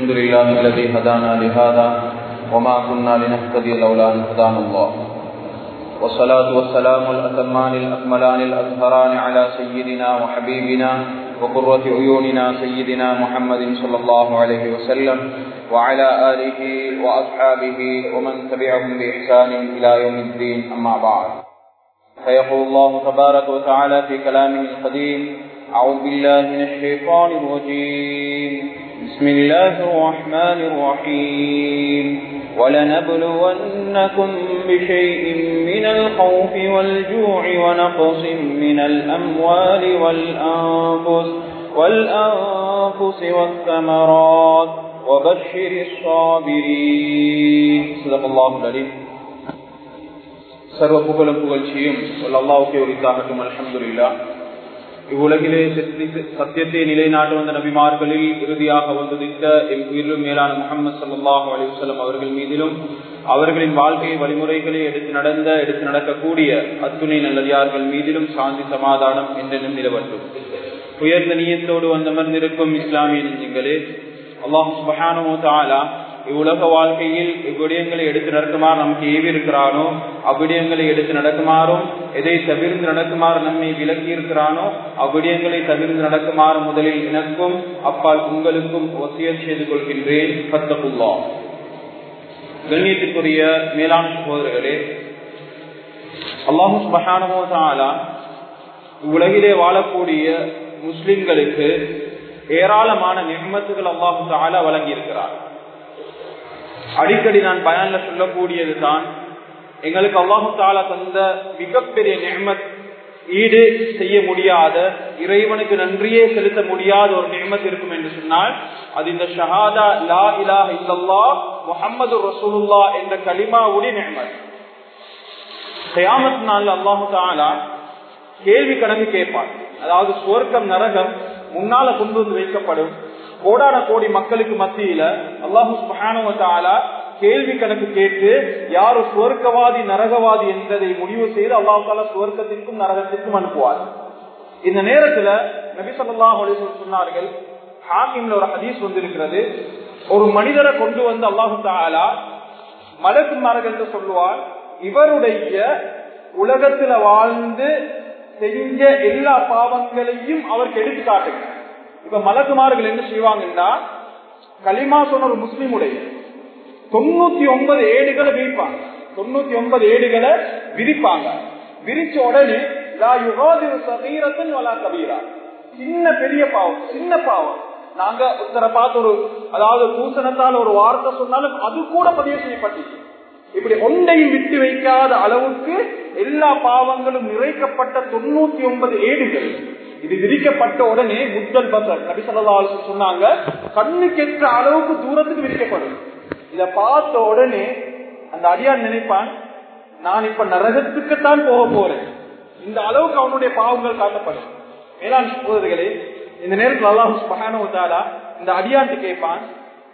الحمد لله الذي هدانا لهذا وما كنا لنهتدي لولا أن هدانا الله والصلاة والسلام الأتمان الأكملان الأزهران على سيدنا وحبيبنا وقرة عيوننا سيدنا محمد صلى الله عليه وسلم وعلى آله وأصحابه ومن تبعهم بإحسان إلى يوم الدين أما بعد فيقول الله تبارك وتعالى في كلامه القديم أعوذ بالله من الشيطان الرجيم بسم الله الرحمن الرحيم ولنبلونكم بشيء من الخوف والجوع ونقص من الأموال والأنفس والأنفس والثمرات وبشر الصابرين صدق الله العليم சர்வ புகழும் புகழ்ச்சியும் அல்லாவுக்கே உரித்தாகட்டும் அலமதுல்லா இவ்வுலகிலே சத்தியத்தை நிலைநாட்டு வந்த நபிமார்களில் இறுதியாக வந்துதித்த எம் உயிரிலும் மேலான முகமது சல்லாஹூ அலிவசல்லம் அவர்கள் மீதிலும் அவர்களின் வாழ்க்கை வழிமுறைகளை எடுத்து நடந்த எடுத்து நடக்கக்கூடிய அத்துணை நல்லதார்கள் மீதிலும் சாந்தி சமாதானம் என்றென்னும் நிலவட்டும் உயர்ந்த நீயத்தோடு வந்தமர்ந்திருக்கும் இஸ்லாமிய நெஞ்சங்களே அல்லாஹ் சுபஹானோ தாலா இவ்வுலக வாழ்க்கையில் இவ்விடயங்களை எடுத்து நடக்குமாறு நமக்கு ஏவி இருக்கிறானோ அவ்விடயங்களை எடுத்து நடக்குமாறும் எதை தவிர்த்து நடக்குமாறு நம்மை விலக்கி இருக்கிறானோ அவ்விடயங்களை தவிர்த்து நடக்குமாறு முதலில் எனக்கும் அப்பால் உங்களுக்கும் ஒசியல் செய்து கொள்கின்றேன் பத்தகுல்லா கண்ணியத்திற்குரிய மேலாண் சகோதரர்களே அல்லாஹு மகானமோ தாலா உலகிலே வாழக்கூடிய முஸ்லிம்களுக்கு ஏராளமான நிர்மத்துகள் அல்லாஹு தாலா வழங்கி இருக்கிறார் அடிக்கடி நான் பயன்ல சொல்லக்கூடியது தான் எங்களுக்கு அல்லாஹு தாலா தந்த மிகப்பெரிய நிர்மத் ஈடு செய்ய முடியாத இறைவனுக்கு நன்றியே செலுத்த முடியாத ஒரு நிர்மத் இருக்கும் என்று சொன்னால் அது இந்த ஷஹாதா லா இலா இல்லல்லா முகமது ரசூலுல்லா என்ற கலிமாவுடைய நிர்மத் கயாமத் நாள் அல்லாஹு தாலா கேள்வி கணக்கு கேட்பார் அதாவது சுவர்க்கம் நரகம் முன்னால கொண்டு வந்து வைக்கப்படும் கோடான கோடி மக்களுக்கு மத்தியில அல்லாஹு சுபானுவத்தாலா கேள்வி கணக்கு கேட்டு யாரு சுவர்க்கவாதி நரகவாதி என்பதை முடிவு செய்து அல்லாஹு தாலா சுவர்க்கத்திற்கும் நரகத்திற்கும் அனுப்புவார் இந்த நேரத்துல நபி சொல்லாஹ் சொன்னார்கள் ஹாக்கிம்ல ஒரு ஹதீஸ் வந்திருக்கிறது ஒரு மனிதரை கொண்டு வந்து அல்லாஹு தாலா மலக்கு நரகம் என்று சொல்லுவார் இவருடைய உலகத்துல வாழ்ந்து செஞ்ச எல்லா பாவங்களையும் அவருக்கு எடுத்து காட்டுங்க இப்ப மலக்குமார்கள் என்ன செய்வாங்கன்னா களிமா சொன்ன ஒரு முஸ்லீமுடைய தொண்ணூத்தி ஒன்பது ஏடுகளை விரிப்பாங்க தொண்ணூத்தி ஒன்பது ஏடுகளை விரிப்பாங்க விரிச்ச உடனே கபீரா சின்ன பெரிய பாவம் சின்ன பாவம் நாங்க ஒருத்தரை பார்த்து ஒரு அதாவது பூசணத்தால் ஒரு வார்த்தை சொன்னாலும் அது கூட பதிவு செய்யப்பட்டுச்சு இப்படி ஒன்றையும் விட்டு வைக்காத அளவுக்கு எல்லா பாவங்களும் நிறைக்கப்பட்ட தொண்ணூத்தி ஒன்பது ஏடுகள் இது விரிக்கப்பட்ட உடனே முத்தல் பசர் நபிசல்லா சொன்னாங்க கண்ணு கெட்ட அளவுக்கு தூரத்துக்கு விரிக்கப்படும் இத பார்த்த உடனே அந்த அடியார் நினைப்பான் நான் இப்ப நரகத்துக்குத்தான் போக போறேன் இந்த அளவுக்கு அவனுடைய பாவங்கள் காட்டப்படும் மேலாண் சகோதரிகளே இந்த நேரத்தில் அல்லாஹு மகானவத்தாலா இந்த அடியான்ட்டு கேட்பான்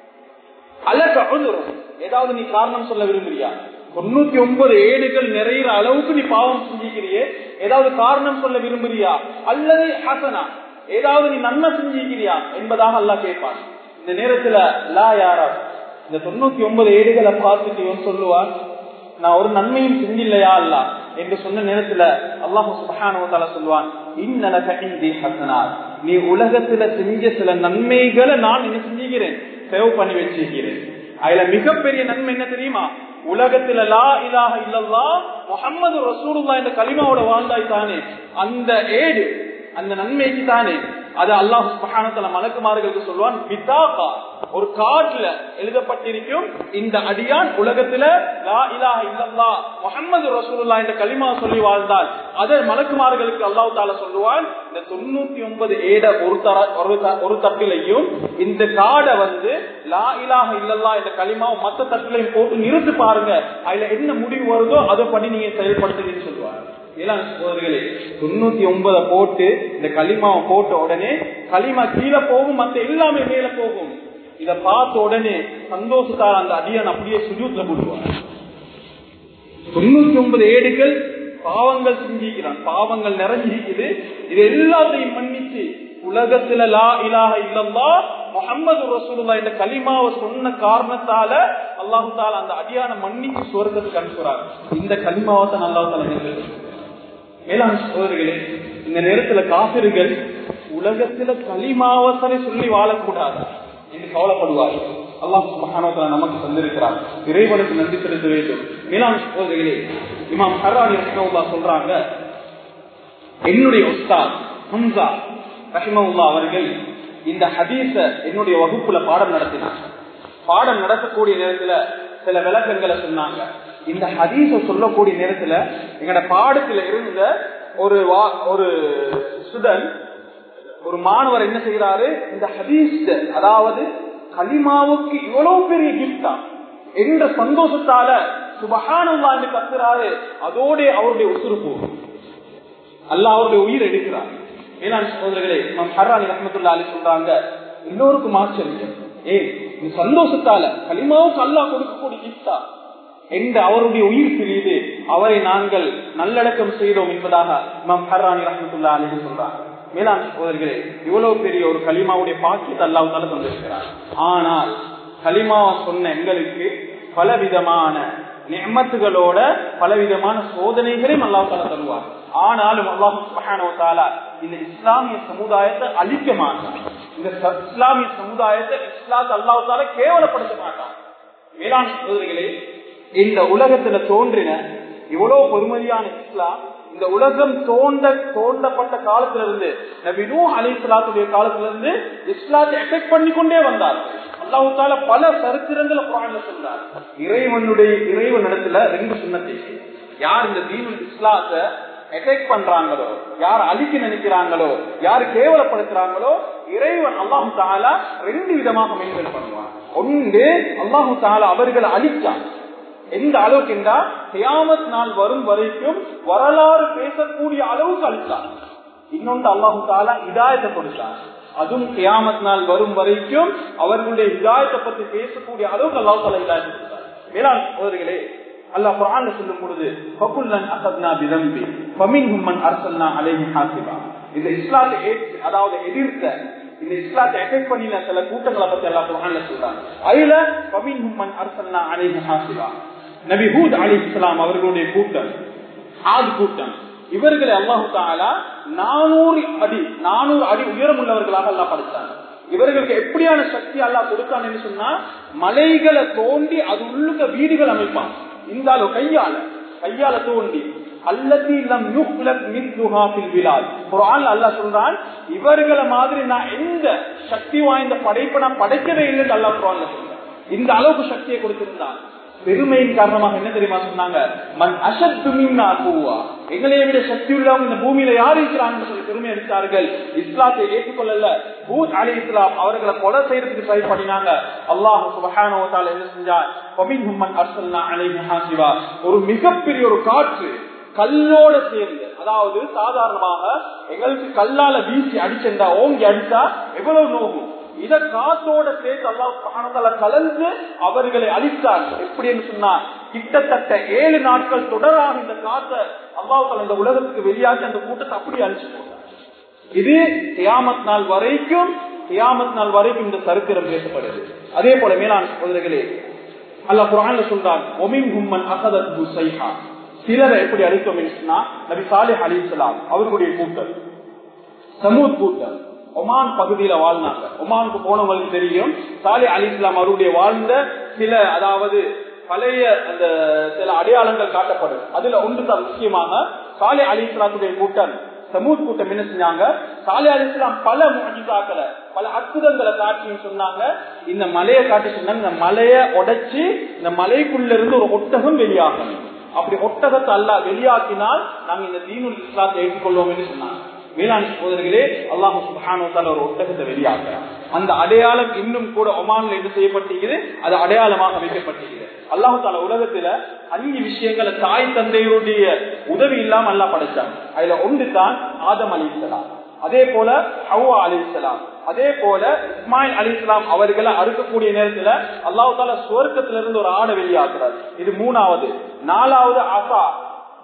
அல்ல ஏதாவது நீ காரணம் சொல்ல விரும்புறியா தொண்ணூத்தி ஒன்பது ஏடுகள் நிறைய அளவுக்கு நீ பாவம் செஞ்சிக்கிறியே ஏதாவது காரணம் சொல்ல விரும்புறியா அல்லது ஹசனா ஏதாவது நீ நன்மை செஞ்சிக்கிறியா என்பதாக அல்லா கேட்பான் இந்த நேரத்துல லா யாரா இந்த தொண்ணூத்தி ஒன்பது ஏடுகளை பார்த்துட்டு இவன் சொல்லுவான் நான் ஒரு நன்மையும் செஞ்சில்லையா அல்ல என்று சொன்ன நேரத்துல அல்லாஹு சுபஹானவத்தால சொல்லுவான் இன்னல கண்டி ஹசனா நீ உலகத்துல செஞ்ச சில நன்மைகளை நான் என்ன செஞ்சுக்கிறேன் சேவ் பண்ணி வச்சிருக்கிறேன் அதுல மிகப்பெரிய நன்மை என்ன தெரியுமா உலகத்துல லா இலாக இல்லல்லா முகமது ரசூலுல்லா என்ற கலிமாவோட வாழ்ந்தாய் தானே அந்த ஏடு அந்த நன்மைக்கு தானே அது அல்லாஹ் சுபஹானத்தல மலக்குமார்களுக்கு சொல்லுவான் பிதாகா ஒரு காட்டுல எழுதப்பட்டிருக்கும் இந்த அடியான் உலகத்துல லா இலாஹ இல்லல்லா முகமது ரசூலுல்லா என்ற களிமா சொல்லி வாழ்ந்தால் அதை மலக்குமார்களுக்கு அல்லாஹ் தால சொல்லுவான் இந்த தொண்ணூத்தி ஒன்பது ஏட ஒரு தர ஒரு தட்டிலையும் இந்த காடை வந்து லா இலாஹ இல்லல்லா என்ற களிமா மத்த தட்டிலையும் போட்டு நிறுத்து பாருங்க அதுல என்ன முடிவு வருதோ அதை பண்ணி நீங்க செயல்படுத்துங்கன்னு சொல்லுவாங்க சகோதரிகளே தொண்ணூத்தி ஒன்பதை போட்டு இந்த களிமாவை போட்ட உடனே களிமா கீழே போகும் மத்த எல்லாமே மேல போகும் இத பார்த்த உடனே சந்தோஷத்தால் அந்த அடியான் அப்படியே சுஜூத்ல போடுவார் தொண்ணூத்தி ஒன்பது ஏடுகள் பாவங்கள் செஞ்சிக்கிறான் பாவங்கள் நிறைஞ்சிருக்குது இது எல்லாத்தையும் மன்னிச்சு உலகத்துல லா இலாக இல்லல்லா முகமது ரசூலுல்லா இந்த கலிமாவை சொன்ன காரணத்தால அல்லாஹு தாலா அந்த அடியான மன்னிக்கு சுவர்க்கத்துக்கு அனுப்புறாரு இந்த கலிமாவை தான் அல்லாஹு தாலா நிறைவேற்றுறார். மேலாண் சோதரிகளே இந்த நேரத்துல காபிர்கள் உலகத்துல களிமாவசனை சொல்லி வாழக்கூடாது என்று கவலைப்படுவார் அல்லாஹ் சுபஹானவத்தால நமக்கு தந்திருக்கிறார் இறைவனுக்கு நன்றி செலுத்த வேண்டும் மேலாண் சோதரிகளே இமாம் ஹர்ரானி ரஹ்மவுல்லா சொல்றாங்க என்னுடைய உஸ்தாத் ஹம்சா ரஹிமவுல்லா அவர்கள் இந்த ஹதீஸ என்னுடைய வகுப்புல பாடம் நடத்தினார் பாடம் நடத்தக்கூடிய நேரத்துல சில விளக்கங்களை சொன்னாங்க இந்த ஹதீஸ சொல்லக்கூடிய நேரத்துல எங்கட பாடத்துல இருந்த ஒரு வா- ஒரு ஸ்டூடெண்ட் ஒரு மாணவர் என்ன செய்யறாரு இந்த ஹதீஸ் அதாவது கலிமாவுக்கு இவ்வளவு பெரிய கிஃப்டா என்ற சந்தோஷத்தால சுபஹானல்லா என்று கத்துறாரு அதோட அவருடைய உசுறு போகும் அல்லாஹ் அவருடைய உயிர் எடுக்கிறார் மேலாண் சகோதரர்களே இமாம் ஹர்ரானி ரஹமத்துல்லா அலி சொல்றாங்க எல்லோருக்கும் ஆச்சரியம் ஏ இந்த சந்தோஷத்தால களிமாவுக்கு அல்லாஹ் கொடுக்கக்கூடிய கிஃப்டா என்ற அவருடைய உயிர் பிரியுது அவரை நாங்கள் நல்லடக்கம் செய்தோம் என்பதாக இமாம் ஹர்ரானி ரஹமத்துல்லா அலி சொல்றாங்க மேலாண் சகோதரர்களே இவ்வளவு பெரிய ஒரு களிமாவுடைய பாக்கியத்தை அல்லாஹால தந்திருக்கிறார் ஆனால் களிமாவை சொன்ன எங்களுக்கு பலவிதமான நியமத்துகளோட பலவிதமான சோதனைகளையும் அல்லாஹால தருவார் ஆனாலும் அல்லாஹு சுப்ஹானஹு வ தஆலா இந்த இஸ்லாமிய சமுதாயத்தை அழிக்க மாட்டான் இந்த ச- இஸ்லாமிய சமுதாயத்தை இஸ்லாத்தை அல்லாஹ் தால கேவலப்படுத்த மாட்டான் வேளாண் சகோதரிகளே இந்த உலகத்துல தோன்றின இவ்வளவு பெருமதியான இஸ்லாம் இந்த உலகம் தோண்ட தோண்டப்பட்ட காலத்துல இருந்து நபினூ அலி இஸ்லாத்துடைய காலத்துல இருந்து இஸ்லாத்தை எஃபெக்ட் பண்ணி கொண்டே வந்தார் அல்லாஹு தால பல சரித்திரங்களை குரான்ல சொல்றார் இறைவனுடைய இறைவன் இடத்துல ரெண்டு சுண்ணத்தை யார் இந்த தீனுல் இஸ்லாத்தை அட்டாக் பண்றாங்களோ யார் அழிக்க நினைக்கிறாங்களோ யார் கேவலப்படுத்துறாங்களோ இறைவன் அல்லாஹு தாலா ரெண்டு விதமாக மென்கள் பண்ணுவான் ஒன்று அல்லாஹு தாலா அவர்களை அழிச்சான் எந்த அளவுக்கு என்றால் கியாமத் நாள் வரும் வரைக்கும் வரலாறு பேசக்கூடிய அளவுக்கு அழிச்சான் இன்னொன்று அல்லாஹு தாலா இதாயத்தை கொடுத்தான் அதுவும் கியாமத் நாள் வரும் வரைக்கும் அவர்களுடைய இதாயத்தை பத்தி பேசக்கூடிய அளவுக்கு அல்லாஹு தாலா இதாயத்தை கொடுத்தார் மேலாண் சோதரிகளே அல்லாஹ் குர்ஆன்ல சொல்லும் பொழுது ஃபகுல்லன் அகத்னா பிதம்பி ஃபமின்ஹும் மன் அர்சல்னா அலைஹி ஹாசிபா இந்த இஸ்லாத்தை ஏற்று அதாவது எதிர்த்த இந்த இஸ்லாத்தை அட்டாக் பண்ணின சில கூட்டங்களை பத்தி அல்லாஹ் குர்ஆன்ல சொல்றாங்க அதுல ஃபமின்ஹும் மன் அர்சல்னா அலைஹி ஹாசிபா நபி ஹூத் அலைஹிஸ்ஸலாம் அவர்களுடைய கூட்டம் ஆது கூட்டம் இவர்களை அல்லாஹு தாலா நானூறு அடி நானூறு அடி உயரம் உள்ளவர்களாக அல்லாஹ் படைத்தாங்க இவர்களுக்கு எப்படியான சக்தி அல்லாஹ் கொடுத்தான் என்று சொன்னா மலைகளை தோண்டி அது உள்ளுக்க வீடுகள் அமைப்பான் இந்த அளவு கையால கையால தோண்டி அல்லத்தி லம் யுக்லக் மித்லுஹா ஃபில் பிலாத் குர்ஆன்ல அல்லாஹ் சொல்றான் இவர்களை மாதிரி நான் எந்த சக்தி வாய்ந்த படைப்பை நான் படைக்கவே இல்லைன்னு அல்லாஹ் குர்ஆன்ல சொல்றான் இந்த அளவுக்கு சக்தியை கொடுத்திருந்தான் பெருமையின் காரணமாக என்ன தெரியுமா சொன்னாங்க மண் அசத்து மீனா கூவா எங்களைய விட சக்தி உள்ளவங்க இந்த பூமியில யார் இருக்கிறாங்கன்னு சொல்லி பெருமை அடித்தார்கள் இஸ்லாத்தை ஏற்றுக்கொள்ளல பூத் அலி இஸ்லாம் அவர்களை கொலை செய்யறதுக்கு ட்ரை பண்ணினாங்க அல்லாஹ் சுபஹானஹு வ தஆலா என்ன செஞ்சார் ஃபமின்ஹும் மன் அர்சல்னா அலைஹி ஹாசிபா ஒரு மிகப்பெரிய ஒரு காற்று கல்லோட சேர்ந்து அதாவது சாதாரணமாக எங்களுக்கு கல்லால வீசி அடிச்சா ஓங்கி அடிச்சா எவ்வளவு நோகும் இத காத்தோட சேர்த்து அல்லாஹ் சுப்ஹானஹு கலந்து அவர்களை அழித்தார் எப்படி என்று சொன்னா கிட்டத்தட்ட ஏழு நாட்கள் தொடராக இந்த காத்த அல்லாஹ் இந்த உலகத்துக்கு வெளியாகி அந்த கூட்டத்தை அப்படி அழிச்சு போட்டார் இது கியாமத் நாள் வரைக்கும் கியாமத் நாள் வரைக்கும் இந்த சரித்திரம் பேசப்படுது அதே போல மேலான சகோதரர்களே அல்லாஹ் குர்ஆன்ல சொல்றான் ஒமின் ஹும்மன் அகதத் சைஹா சிலரை எப்படி அழித்தோம் என்று சொன்னா நபி சாலிஹ் அலிஸ்லாம் அவர்களுடைய கூட்டம் சமூத் கூட்டம் ஒமான் பகுதியில வாழ்ந்தாங்க ஒமானுக்கு போனவங்களுக்கு தெரியும் சாலி அலி இஸ்லாம் அவருடைய வாழ்ந்த சில அதாவது பழைய அந்த சில அடையாளங்கள் காட்டப்படும் அதுல ஒன்று தான் முக்கியமாக சாலி அலி இஸ்லாத்துடைய கூட்டம் சமூத் கூட்டம் என்ன செஞ்சாங்க சாலி அலி இஸ்லாம் பல முஜிதாக்களை பல அற்புதங்களை காட்சின்னு சொன்னாங்க இந்த மலையை காட்டி சொன்னாங்க இந்த மலையை உடைச்சு இந்த மலைக்குள்ள இருந்து ஒரு ஒட்டகம் வெளியாகணும் அப்படி ஒட்டகத்தை அல்ல வெளியாக்கினால் நாங்க இந்த தீனுல் இஸ்லாத்தை ஏற்றுக்கொள்வோம் என்று சொன்னாங்க வேளாண் சகோதரர்களே அல்லாஹு சுபானோத்தால ஒரு ஒட்டகத்தை வெளியாக்குறார் அந்த அடையாளம் இன்னும் கூட ஒமான்ல என்ன செய்யப்பட்டிருக்குது அது அடையாளமாக வைக்கப்பட்டிருக்குது அல்லாஹு தால உலகத்துல அஞ்சு விஷயங்களை தாய் தந்தையருடைய உதவி இல்லாம அல்லா படைச்சாங்க அதுல ஒன்று தான் ஆதம் அலி இஸ்லாம் அதே போல ஹவ்வா அலி இஸ்லாம் அதே போல இஸ்மாயில் அலி இஸ்லாம் அவர்களை அறுக்கக்கூடிய நேரத்துல அல்லாஹு தால சுவர்க்கத்திலிருந்து ஒரு ஆடை வெளியாக்குறாரு இது மூணாவது நாலாவது ஆசா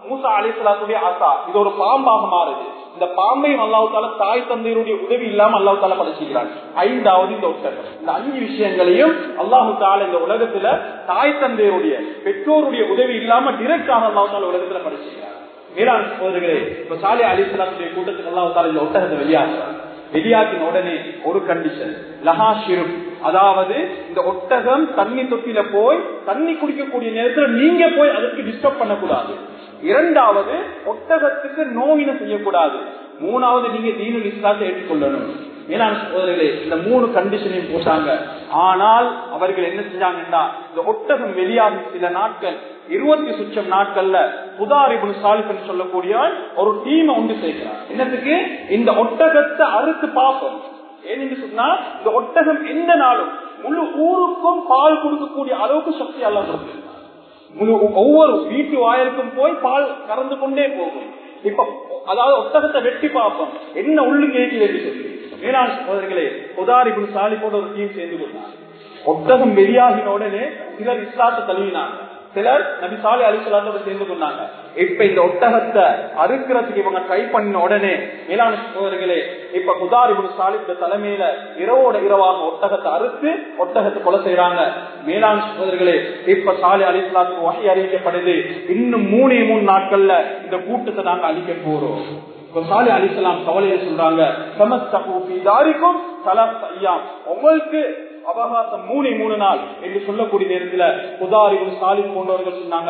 மூசா அலிஸ்லாத்துடைய ஆசா இது ஒரு பாம்பாக மாறுது இந்த பாம்பையும் அல்லாஹால தாய் தந்தையருடைய உதவி இல்லாம அல்லாஹு தாலா படைச்சிக்கிறான் ஐந்தாவது இந்த ஒட்டகம் இந்த அஞ்சு விஷயங்களையும் அல்லாஹு தாலா இந்த உலகத்துல தாய் தந்தையருடைய பெற்றோருடைய உதவி இல்லாம டிரெக்டாக அல்லாஹு தாலா உலகத்துல படைச்சிக்கிறான் மேலாண் சோதர்களே இப்ப சாலை அலிஸ்லாத்துடைய கூட்டத்துக்கு அல்லாஹு தாலா இந்த ஒட்டகத்தை வெளியாகிறான் வெளியாக்கின உடனே ஒரு கண்டிஷன் லஹா ஷிரும் அதாவது இந்த ஒட்டகம் தண்ணி தொட்டில போய் தண்ணி குடிக்கக்கூடிய நேரத்துல நீங்க போய் அதற்கு டிஸ்டர்ப் பண்ணக்கூடாது இரண்டாவது ஒட்டகத்துக்கு நோயினை செய்யக்கூடாது மூணாவது நீங்க தீனு இஸ்லாத்தை ஏற்றுக்கொள்ளணும் மேலான சோதரிகளே இந்த மூணு கண்டிஷனையும் போட்டாங்க ஆனால் அவர்கள் என்ன செஞ்சாங்கன்னா இந்த ஒட்டகம் வெளியாகி சில நாட்கள் இருபத்தி சுச்சம் நாட்கள்ல புதாரிபுல் சாலிஃபன் சொல்லக்கூடிய ஒரு டீமை ஒன்று சேர்க்கிறார் என்னத்துக்கு இந்த ஒட்டகத்தை அறுத்து பார்ப்போம் ஏன்னு சொன்னா இந்த ஒட்டகம் எந்த நாளும் முழு ஊருக்கும் பால் கொடுக்கக்கூடிய அளவுக்கு சக்தி எல்லாம் கொடுத்திருந்தார் முழு ஒவ்வொரு வீட்டு வாயிலுக்கும் போய் பால் கறந்து கொண்டே போகும் இப்ப அதாவது ஒட்டகத்தை வெட்டி பார்ப்போம் என்ன உள்ளு கேட்கல என்று சொல்லி மேலாண் சகோதரிகளே புதாரிபுல் சாலிஃபோட ஒரு டீம் சேர்ந்து கொண்டாங்க ஒட்டகம் வெளியாகின உடனே சிலர் இஸ்லாத்தை தழுவினாங்க சிலர் நபி சாலி அலிசலாத்தோட சேர்ந்து கொண்டாங்க இப்ப இந்த ஒட்டகத்தை அறுக்கிறதுக்கு இவங்க ட்ரை பண்ண உடனே மேலான சகோதரிகளே இப்ப குதாரிபுல் சாலித்த தலைமையில இரவோட இரவாக ஒட்டகத்தை அறுத்து ஒட்டகத்தை கொலை செய்யறாங்க மேலான சகோதரிகளே இப்ப சாலி அலிசலாத்துக்கு வகை அறிவிக்கப்படுது இன்னும் மூணே மூணு நாட்கள்ல இந்த கூட்டத்தை நாங்க அழிக்க போறோம் சாலி அலிசலாம் கவலையை சொல்றாங்க சமஸ்தகும் உங்களுக்கு அவகாசம் மூணு மூணு நாள் என்று சொல்லக்கூடிய நேரத்தில் புதாரிகள் சாலி போன்றவர்கள் சொன்னாங்க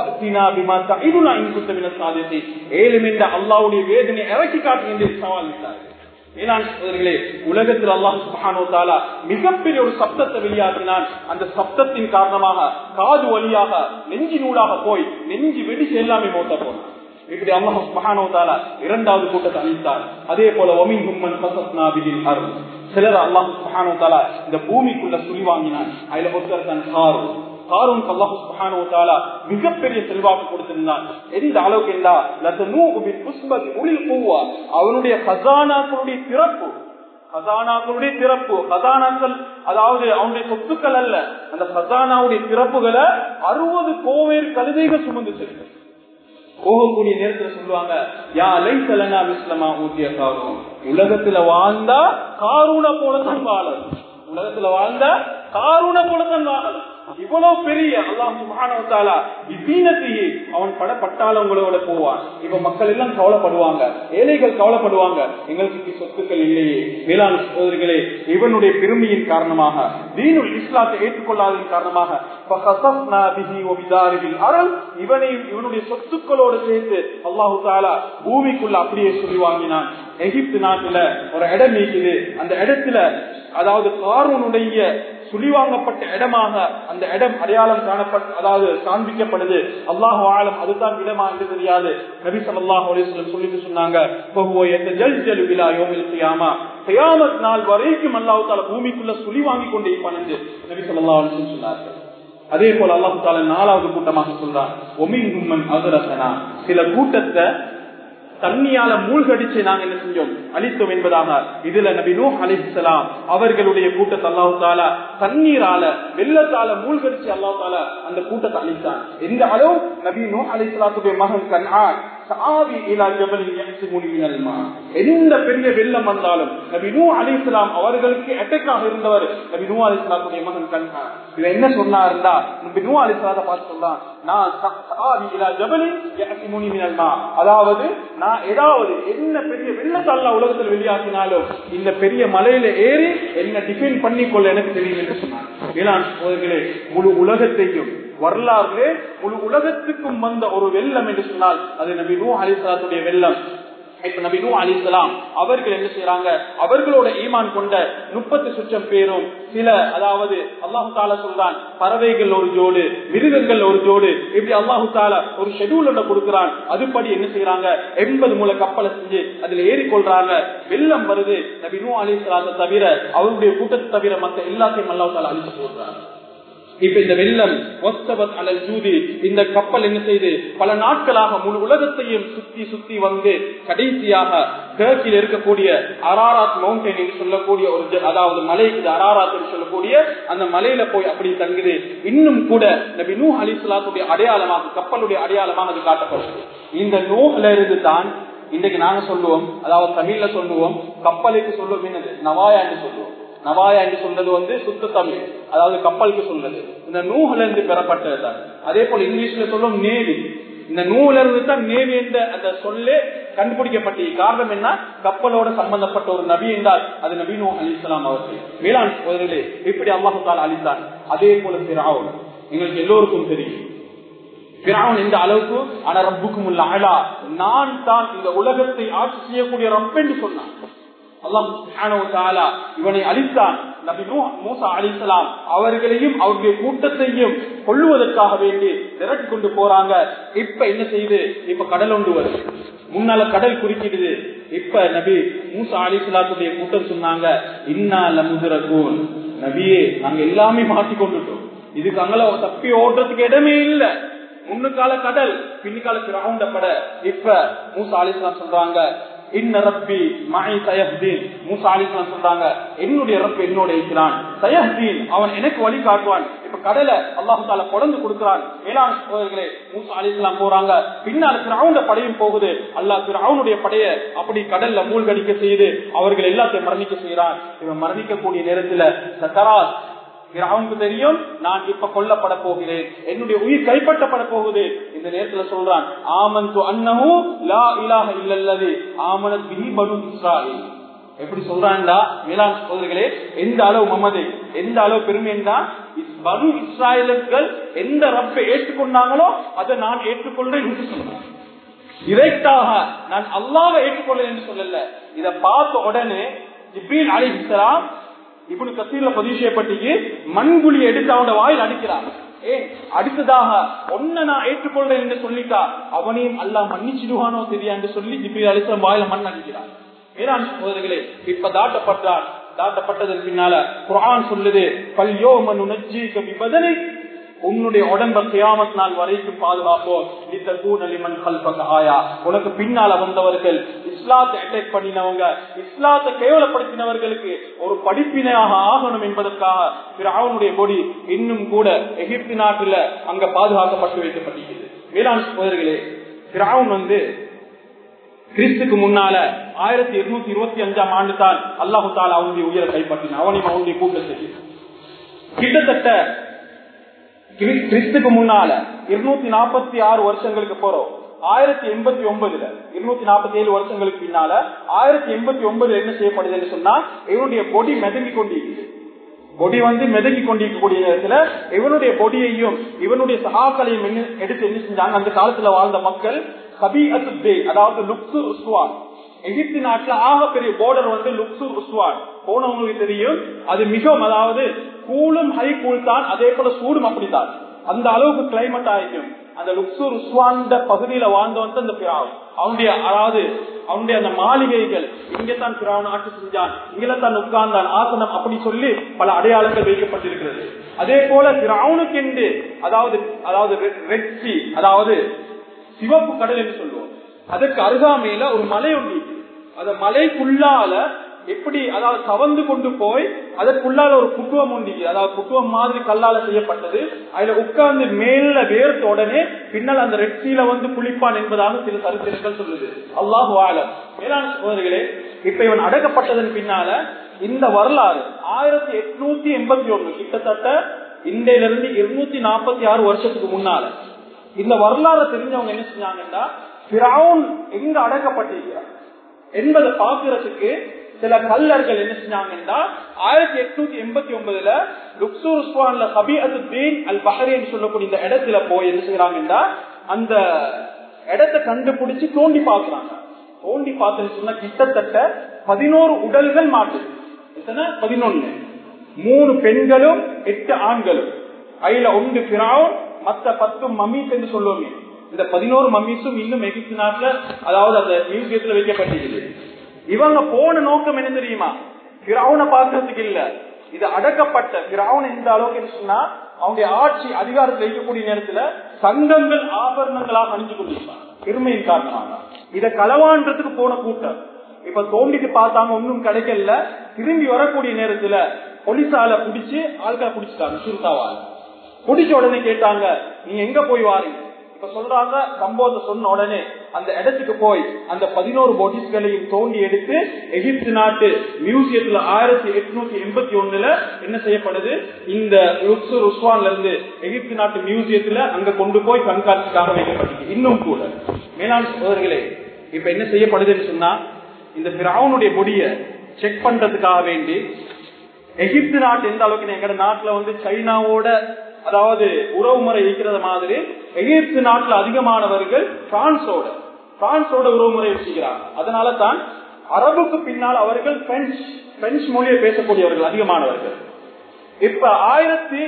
ஏழும் என்ற அல்லாவுடைய வேதனை இறக்கி காட்டு என்று சவால் விட்டார்கள் உலகத்தில் அல்லாஹு மிகப்பெரிய ஒரு சப்தத்தை வெளியாக்கினான் அந்த சப்தத்தின் காரணமாக காது வழியாக நெஞ்சி நூலாக போய் நெஞ்சு வெடிச்சு எல்லாமே மோத்த போனான் இப்படி அல்லாஹ் மகானோதால இரண்டாவது கூட்டத்தை அளித்தார் அதே போல ஒமின் ஹும்மன் பசஸ்னாபிதில் அருள் சிலர் அல்லாஹு மகானோதாலா இந்த பூமிக்குள்ள சுழி வாங்கினான் அதுல ஒருத்தர் தன் காரு காரும் அல்லாஹு சுபஹானு மிகப்பெரிய செல்வாக்கு கொடுத்திருந்தான் எந்த அளவுக்கு என்றா உளில் பூவா அவனுடைய ஹசானாக்களுடைய பிறப்பு ஹசானாக்களுடைய பிறப்பு ஹசானாக்கள் அதாவது அவனுடைய சொத்துக்கள் அல்ல அந்த ஹசானாவுடைய பிறப்புகளை அறுபது கோவேர் கழுதைகள் சுமந்து செல்லும் போகக்கூடிய நேரத்துல சொல்லுவாங்க யா லைசலனா விஸ்லமா ஊட்டிய காரும் உலகத்துல வாழ்ந்தா காரூன போலதான் வாழல் உலகத்துல வாழ்ந்தா காரூன போலதான் வாழல் இவ்வளவு பெரிய அல்லாஹால இவ்வீனத்தையே அவன் பட பட்டாளங்களோட போவான் இப்ப மக்கள் எல்லாம் கவலைப்படுவாங்க ஏழைகள் கவலைப்படுவாங்க எங்களுக்கு சொத்துக்கள் இல்லையே வேளாண் சகோதரிகளே இவனுடைய பெருமையின் காரணமாக தீனுல் இஸ்லாத்தை ஏற்றுக்கொள்ளாததன் காரணமாக அருள் இவனையும் இவனுடைய சொத்துக்களோடு சேர்த்து அல்லாஹு தாலா பூமிக்குள்ள அப்படியே சொல்லி வாங்கினான் எகிப்து நாட்டுல ஒரு இடம் நீக்குது அந்த இடத்துல அதாவது காரூனுடைய சுழிவாங்கப்பட்ட இடமாக அந்த இடம் அடையாளம் காணப்பட்ட அதாவது காண்பிக்கப்படுது அல்லாஹ் ஆழம் அதுதான் இடமா என்று தெரியாது நபி சல்லாஹ் சொல்லிட்டு சொன்னாங்க ஜல் ஜல் விழா யோமில் கியாமா கியாமத் நாள் வரைக்கும் அல்லாஹு தால பூமிக்குள்ள சுழி வாங்கி கொண்டே இருப்பான் என்று நபி சொல்லா சொன்னார்கள் அதே போல அல்லாஹு தால நாலாவது கூட்டமாக சொல்றான் ஒமின் கும்மன் அதரசனா சில கூட்டத்தை தண்ணியால மூழ்கடிச்சு நாங்க என்ன செஞ்சோம் அழித்தோம் என்பதாக இதுல நபி நூ அலிசலாம் அவர்களுடைய கூட்டத்தை அல்லாஹு தாலா தண்ணீரால வெள்ளத்தால மூழ்கடிச்சு அல்லாஹு தாலா அந்த கூட்டத்தை அழித்தான் எந்த அளவு நபி நூ அலிசலாத்துடைய மகன் கண்ணான் எந்த பெரிய வெள்ளம் வந்தாலும் நபி நூ அலிஸ்லாம் அவர்களுக்கு அட்டாக்காக இருந்தவர் நபி நூ அலிஸ்லாத்துடைய மகன் கண்ணா இவன் என்ன சொன்னா இருந்தா நபி நூ அலிஸ்லாத பார்த்து சொல்றான் நான் அதாவது நான் ஏதாவது என்ன பெரிய வெள்ளத்தால உலகத்தில் வெளியாக்கினாலும் இந்த பெரிய மலையில ஏறி என்ன டிஃபைன் பண்ணிக்கொள்ள எனக்கு தெரியும் என்று சொன்னான் வேளாண் சோதர்களே முழு உலகத்தையும் வரலாறு முழு உலகத்துக்கும் வந்த ஒரு வெள்ளம் என்று சொன்னால் அது நபி நூ அலிசலாத்துடைய வெள்ளம் இப்ப நபி நூ அலிசலாம் அவர்கள் என்ன செய்யறாங்க அவர்களோட ஈமான் கொண்ட முப்பத்து சுற்றம் பேரும் சில அதாவது அல்லாஹு தாலா சொல்றான் பறவைகள் ஒரு ஜோடு மிருகங்கள் ஒரு ஜோடு இப்படி அல்லாஹு தாலா ஒரு ஷெடியூலோட கொடுக்கிறான் அதுபடி என்ன செய்யறாங்க எண்பது மூல கப்பலை செஞ்சு அதுல ஏறிக்கொள்றாங்க வெள்ளம் வருது நபி நூ அலிசலாத்தை தவிர அவருடைய கூட்டத்தை தவிர மத்த எல்லாத்தையும் அல்லாஹு தாலா அழிச்சு போடுறாங்க இப்ப இந்த வெள்ளம் ஒத்தபத் அலல் ஜூதி இந்த கப்பல் என்ன செய்து பல நாட்களாக முழு உலகத்தையும் சுத்தி சுத்தி வந்து கடைசியாக டர்க்கில் இருக்கக்கூடிய அராராத் மவுண்டன் என்று சொல்லக்கூடிய ஒரு ஜ- அதாவது மலை இது அராராத் என்று சொல்லக்கூடிய அந்த மலையில போய் அப்படி தங்குது இன்னும் கூட நபி நூ அலிஸ்லாத்துடைய அடையாளமாக கப்பலுடைய அடையாளமாக அது காட்டப்படுது இந்த நூஹ்ல இருந்து தான் இன்றைக்கு நாங்க சொல்லுவோம் அதாவது தமிழ்ல சொல்லுவோம் கப்பலுக்கு சொல்லுவோம் என்னது நவாயா என்று சொல்லுவோம் நவாயா என்று சொல்றது வந்து சுத்த தமிழ் அதாவது கப்பலுக்கு சொல்றது இந்த நூஹ்ல இருந்து பெறப்பட்டதுதான் அதே போல இங்கிலீஷ்ல சொல்லும் நேவி இந்த நூல இருந்து தான் நேவி என்ற அந்த சொல்லே கண்டுபிடிக்கப்பட்ட காரணம் என்ன கப்பலோட சம்பந்தப்பட்ட ஒரு நபி என்றால் அது நபி நூ அலி இஸ்லாம் அவர்கள் வேளாண் சோதரிலே இப்படி அல்லாஹு தால் அளித்தான் அதே போல பிராவன் எங்களுக்கு எல்லோருக்கும் தெரியும் பிராவன் இந்த அளவுக்கு ஆனா ரப்புக்கும் உள்ள அழா நான் தான் இந்த உலகத்தை ஆட்சி செய்யக்கூடிய ரப் என்று சொன்னான் அல்லாஹ் சுப்ஹானஹு வ தஆலா இவனை அழித்தான் நபி நூஹ் மூசா அலைஹிஸ்ஸலாம் அவர்களையும் அவருடைய கூட்டத்தையும் கொல்லுவதற்காக வேண்டி திரட்டி கொண்டு போறாங்க இப்ப என்ன செய்யுது இப்ப கடல் ஒன்று வருது முன்னால கடல் குறுக்கிடுது இப்ப நபி மூசா அலிஸ்லாத்துடைய கூட்டம் சொன்னாங்க இன்னா லமுதுரகூன் நபியே நாங்க எல்லாமே மாட்டி கொண்டுட்டோம் இதுக்கு அங்கல தப்பி ஓடுறதுக்கு இடமே இல்ல முன்னுக்கால கடல் பின்னுக்கால கிரவுண்ட பட இப்ப மூசா அலிஸ்லாம் சொல்றாங்க இன்ன ரப்பி மகை சயஹ்தீன் மூசா அலிஸ்லாம் சொல்றாங்க என்னுடைய ரப் என்னோட இருக்கிறான் சயஹ்தீன் அவன் எனக்கு வழி காட்டுவான் இப்ப கடலை அல்லாஹு தால குழந்து கொடுக்கிறான் மேலாண் சோதர்களே மூசா அலிஸ்லாம் போறாங்க பின்னால் கிரவுண்ட படையும் போகுது அல்லாஹ் கிரவுனுடைய படைய அப்படி கடல்ல மூழ்கடிக்க செய்து அவர்கள் எல்லாத்தையும் மரணிக்க செய்யறான் இவன் மரணிக்கக்கூடிய நேரத்துல சக்கராத் அவனுக்கு தெரியும் நான் இப்ப கொல்லப்பட போகிறேன் என்னுடைய உயிர் கைப்பற்றப்பட போகுது இந்த நேரத்துல சொல்றான் ஆமந்து அன்னஹு லா இலாஹ இல்லல்லது ஆமனத் பிஹி பனு இஸ்ராயில் எப்படி சொல்றான்டா மேலாண் சோதரிகளே எந்த அளவு மமதை எந்த அளவு பெருமை என்றால் பனு இஸ்ராயலுக்கள் எந்த ரப்பை ஏற்றுக்கொண்டாங்களோ அதை நான் ஏற்றுக்கொள்றேன் என்று சொல்றேன் இதைத்தாக நான் அல்லாவை ஏற்றுக்கொள்ளேன் என்று சொல்லல இதை பார்த்த உடனே ஜிப்ரீல் அலிஹிஸ்லாம் இப்படி கத்தீர்ல பதிவு செய்யப்பட்டு மண்குழி எடுத்து அவனோட வாயில் அடிக்கிறான் ஏ அடுத்ததாக ஒன்ன நான் ஏற்றுக்கொள்றேன் என்று சொல்லிட்டா அவனையும் அல்லாஹ் மன்னிச்சிடுவானோ தெரியா என்று சொல்லி ஜிப்ரீல் அலிஸ்லாம் வாயில மண் அடிக்கிறான் வேளாண் சகோதரர்களே இப்ப தாட்டப்பட்டார் தாட்டப்பட்டதன் பின்னால குரான் சொல்லுது பல்யோ மனு நஜ்ஜி கபி பதனை உன்னுடைய உடம்ப கியாமத் நாள் வரைக்கும் பாதுகாப்போம் இந்த கூணலிமன் கல்பக ஆயா உனக்கு பின்னால வந்தவர்கள் இஸ்லாத்தை அட்டாக் பண்ணினவங்க இஸ்லாத்தை கேவலப்படுத்தினவர்களுக்கு ஒரு படிப்பினையாக ஆகணும் என்பதற்காக பிராவனுடைய கொடி இன்னும் கூட எகிப்து நாட்டுல அங்க பாதுகாக்கப்பட்டு வைக்கப்பட்டிருக்கிறது வேளாண் சோதர்களே பிராவன் வந்து கிறிஸ்துக்கு முன்னால ஆயிரத்தி இருநூத்தி இருபத்தி அஞ்சாம் ஆண்டு தான் அல்லாஹு தாலா அவனுடைய உயர கைப்பற்றின அவனையும் அவனுடைய கூட்டத்தை கிட்டத்தட்ட கிரி- கிறிஸ்துக்கு முன்னால இருநூத்தி நாற்பத்தி ஆறு வருஷங்களுக்கு போறோம் ஆயிரத்தி எண்பத்தி ஒன்பதுல இருநூத்தி நாற்பத்தி ஏழு வருஷங்களுக்கு பின்னால ஆயிரத்தி எண்பத்தி ஒன்பதுல என்ன செய்யப்படுது என்று சொன்னா இவனுடைய பொடி மிதங்கி கொண்டிருக்குது பொடி வந்து மிதங்கி கொண்டிருக்கக்கூடிய நேரத்துல இவனுடைய பொடியையும் இவனுடைய சகாக்களையும் என்ன எடுத்து என்ன செஞ்சாங்க அந்த காலத்துல வாழ்ந்த மக்கள் கபி அசுத்தே அதாவது லுக்சு உஸ்வான் எகிப்து நாட்டுல ஆக பெரிய போர்டர் வந்து லுக்சூர் உஸ்வான் போனவங்களுக்கு தெரியும் அது மிகவும் அதாவது கூலும் ஹை கூல் தான் அதே போல சூடும் அப்படித்தான் அந்த அளவுக்கு கிளைமேட் ஆயிருக்கும் அந்த லுக்சூர் உஸ்வான் பகுதியில வாழ்ந்தவன் இந்த பிராவ் அவனுடைய அதாவது அவனுடைய அந்த மாளிகைகள் இங்கத்தான் பிராவன் ஆட்சி செஞ்சான் இங்கே தான் உட்கார்ந்தான் ஆசனம் அப்படி சொல்லி பல அடையாளங்கள் வைக்கப்பட்டிருக்கிறது அதே போல பிராவுனுக்கு என்று அதாவது அதாவது ரெட் சி அதாவது சிவப்பு கடல் என்று சொல்லுவோம் அதற்கு அருகாமையில ஒரு மலை ஒன்று இருக்கு. அந்த மலைக்குள்ளால எப்படி அதாவது கவர்ந்து கொண்டு போய் அதற்குள்ளால ஒரு புட்டுவம் உண்டு அதாவது புட்டுவம் மாதிரி கல்லால செய்யப்பட்டது அதுல உட்கார்ந்து மேல வேர்த்த உடனே பின்னால் அந்த ரெட்சியில வந்து குளிப்பான் என்பதாக சில சரித்திரங்கள் சொல்லுது அல்லாஹ் வாழ மேலான சோதரிகளே இப்ப இவன் அடக்கப்பட்டதன் பின்னால இந்த வரலாறு ஆயிரத்தி எட்நூத்தி எண்பத்தி ஒண்ணு கிட்டத்தட்ட இந்தியிலிருந்து இருநூத்தி நாற்பத்தி ஆறு வருஷத்துக்கு முன்னால இந்த வரலாறு தெரிஞ்சவங்க என்ன செஞ்சாங்கன்னா பிராவுன் எங்க அடக்கப்பட்டிருக்கிறார் என்பதை பாக்குறதுக்கு சில கல்லர்கள் என்ன செஞ்சாங்கன்னா ஆயிரத்தி எட்நூத்தி எண்பத்தி ஒன்பதுல லுக்சூர் உஸ்வான்ல கபிஅத்து தீன் அல் பஹரேன்னு சொல்லக்கூடிய இந்த இடத்துல போய் என்ன செய்யறாங்கன்னா அந்த இடத்தை கண்டுபிடிச்சு தோண்டி பாக்குறாங்க தோண்டி பார்த்துன்னு சொன்னா கிட்டத்தட்ட பதினோரு உடல்கள் மாட்டுது எத்தனை பதினொன்னு மூணு பெண்களும் எட்டு ஆண்களும் அதுல ஒன்று பிராவும் மத்த பத்து மம்மீஸ் என்று சொல்லுவோமே இந்த பதினோரு மம்மீஸும் இன்னும் எகிப்து நாட்டுல அதாவது அந்த மியூசியத்துல வைக்கப்பட்டிருக்குது இவங்க போன நோக்கம் என்ன தெரியுமா பிராவுன பாக்குறதுக்கு இல்ல இது அடக்கப்பட்ட பிராவன் எந்த அளவுக்கு சொன்னா அவங்க ஆட்சி அதிகாரத்தில் இருக்கக்கூடிய நேரத்துல சங்கங்கள் ஆபரணங்களாக அணிஞ்சு கொண்டிருப்பாங்க பெருமையின் காரணமாக இதை களவான்றதுக்கு போன கூட்டம் இப்ப தோண்டிட்டு பார்த்தாங்க ஒன்னும் கிடைக்கல திரும்பி வரக்கூடிய நேரத்துல போலீஸால புடிச்சு ஆட்களை புடிச்சிட்டாங்க சுருத்தாவால புடிச்ச உடனே கேட்டாங்க நீங்க எங்க போய் வாரீங்க இப்ப சொல்றாங்க சம்பவத்தை சொன்ன உடனே அந்த இடத்துக்கு போய் அந்த பதினோரு பொடிஸ்களையும் தோண்டி எடுத்து எகிப்து நாட்டு மியூசியத்துல ஆயிரத்தி எட்நூத்தி எண்பத்தி ஒண்ணுல என்ன செய்யப்படுது இந்த லுக்சூர் உஸ்வான்ல இருந்து எகிப்து நாட்டு மியூசியத்துல அங்க கொண்டு போய் கண்காட்சிக்காக வைக்கப்பட்டிருக்கு இன்னும் கூட மேலாண் சோதர்களே இப்ப என்ன செய்யப்படுதுன்னு சொன்னா இந்த பிராவனுடைய பொடிய செக் பண்றதுக்காக வேண்டி எகிப்து நாட்டு எந்த அளவுக்கு எங்க நாட்டுல வந்து சைனாவோட அதாவது உறவு முறை இருக்கிறத மாதிரி எகிப்து நாட்டுல அதிகமானவர்கள் பிரான்சோட பிரான்சோட உறவு முறை வச்சுக்கிறாங்க அதனால தான் அரபுக்கு பின்னால் அவர்கள் பிரெஞ்சு பிரெஞ்சு மொழியை பேசக்கூடியவர்கள் அதிகமானவர்கள் இப்ப ஆயிரத்தி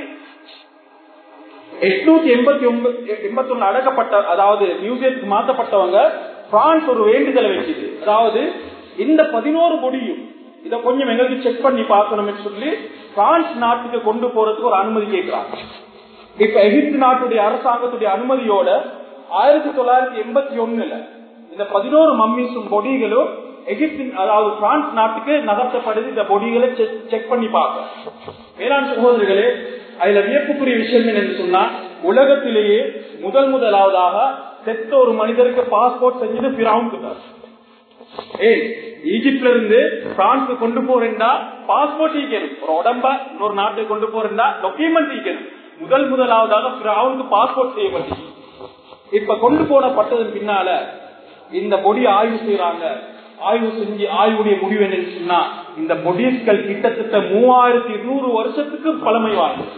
எட்நூத்தி எண்பத்தி ஒன்பது எண்பத்தி ஒண்ணு அடக்கப்பட்ட அதாவது மியூசியத்துக்கு மாற்றப்பட்டவங்க பிரான்ஸ் ஒரு வேண்டுதலை வச்சுது அதாவது இந்த பதினோரு பொடியும் இத கொஞ்சம் எங்களுக்கு செக் பண்ணி பார்க்கணும்னு சொல்லி பிரான்ஸ் நாட்டுக்கு கொண்டு போறதுக்கு ஒரு அனுமதி கேட்கிறாங்க இப்ப எகிப்து நாட்டுடைய அரசாங்கத்துடைய அனுமதியோட ஆயிரத்தி தொள்ளாயிரத்தி எண்பத்தி ஒண்ணுல இந்த பதினோரு மம்மிஸும் பொடிகளும் எகிப்தின் அதாவது பிரான்ஸ் நாட்டுக்கு நகர்த்தப்படுது இந்த பொடிகளை செக் பண்ணி பார்க்க வேளாண் சகோதரர்களே அதுல வியப்புக்குரிய விஷயம் என்னன்னு சொன்னா உலகத்திலேயே முதல் முதலாவதாக செத்த ஒரு மனிதருக்கு பாஸ்போர்ட் செஞ்சது பிராவுன் ஏய் ஈஜிப்ட்ல இருந்து பிரான்ஸ் கொண்டு போறேன்டா பாஸ்போர்ட் ஈக்கணும் ஒரு உடம்ப இன்னொரு நாட்டுக்கு கொண்டு போறேன்டா டாக்குமெண்ட் ஈக்கணும் முதல் முதலாவதாக பிராவுனுக்கு பாஸ்போர்ட் செய்யப்பட்டு இப்ப கொண்டு போனப்பட்டதன் பின்னால இந்த பொடி ஆய்வு செய்யறாங்க ஆய்வு செஞ்சு ஆய்வுடைய முடிவு என்னன்னு சொன்னா இந்த பொடிஸ்கள் கிட்டத்தட்ட மூவாயிரத்தி இருநூறு வருஷத்துக்கு பழமை வாய்ந்தது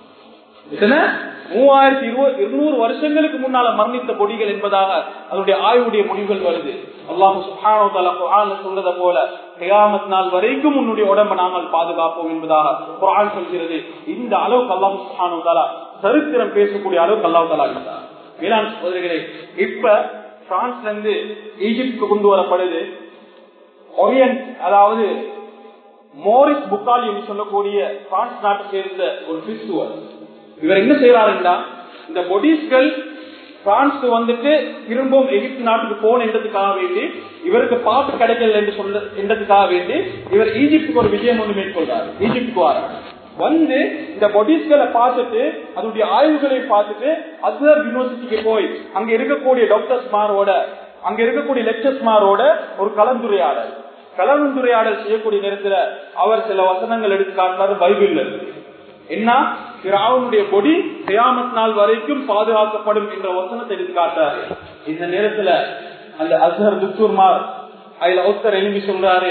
மூவாயிரத்தி இருநூறு வருஷங்களுக்கு முன்னால மரணித்த பொடிகள் என்பதாக அதனுடைய ஆய்வுடைய முடிவுகள் வருது அல்லாஹு சுஹானோ சொல்றத போல கியாமத் நாள் வரைக்கும் உன்னுடைய உடம்பை நாங்கள் பாதுகாப்போம் என்பதாக குரான் சொல்கிறது இந்த அளவுக்கு அல்லாஹு சுஹானோ தாலா சரித்திரம் பேசக்கூடிய அளவுக்கு அல்லாஹு தாலா இருந்தார் வேளாண் சோதரிகளே இப்ப பிரான்ஸ்ல இருந்து ஈஜிப்டுக்கு கொண்டு வரப்படுது ஒரியன்ட் அதாவது மோரிஸ் புக்காலி என்று சொல்லக்கூடிய பிரான்ஸ் நாட்டை சேர்ந்த ஒரு கிறிஸ்துவர் இவர் என்ன செய்யறாருன்னா இந்த பொடிஸ்கள் பிரான்ஸ் வந்துட்டு திரும்பவும் எகிப்து நாட்டுக்கு போன என்றதுக்காக வேண்டி இவருக்கு பாட்டு கிடைக்கல என்று சொல்ல என்றதுக்காக வேண்டி இவர் ஈஜிப்டுக்கு ஒரு விஜயம் ஒன்று மேற்கொள்றாரு ஈஜிப்டுக்கு வராரு வந்து இந்த பொடிஸ்களை பார்த்துட்டு அதனுடைய ஆய்வுகளை பார்த்துட்டு அசர் யூனிவர்சிட்டிக்கு போய் அங்க இருக்கக்கூடிய டாக்டர்ஸ் மாரோட அங்க இருக்கக்கூடிய லெக்சர்ஸ் மாரோட ஒரு கலந்துரையாடல் கலந்துரையாடல் செய்யக்கூடிய நேரத்துல அவர் சில வசனங்கள் எடுத்து காட்டினாரு பைபிள்ல இருக்கு என்ன பிராவுனுடைய கொடி கியாமத் நாள் வரைக்கும் பாதுகாக்கப்படும் என்ற வசனத்தை எடுத்து காட்டாரு இந்த நேரத்துல அந்த அசர் துத்தூர்மார் அதுல ஒருத்தர் எழுதி சொல்றாரு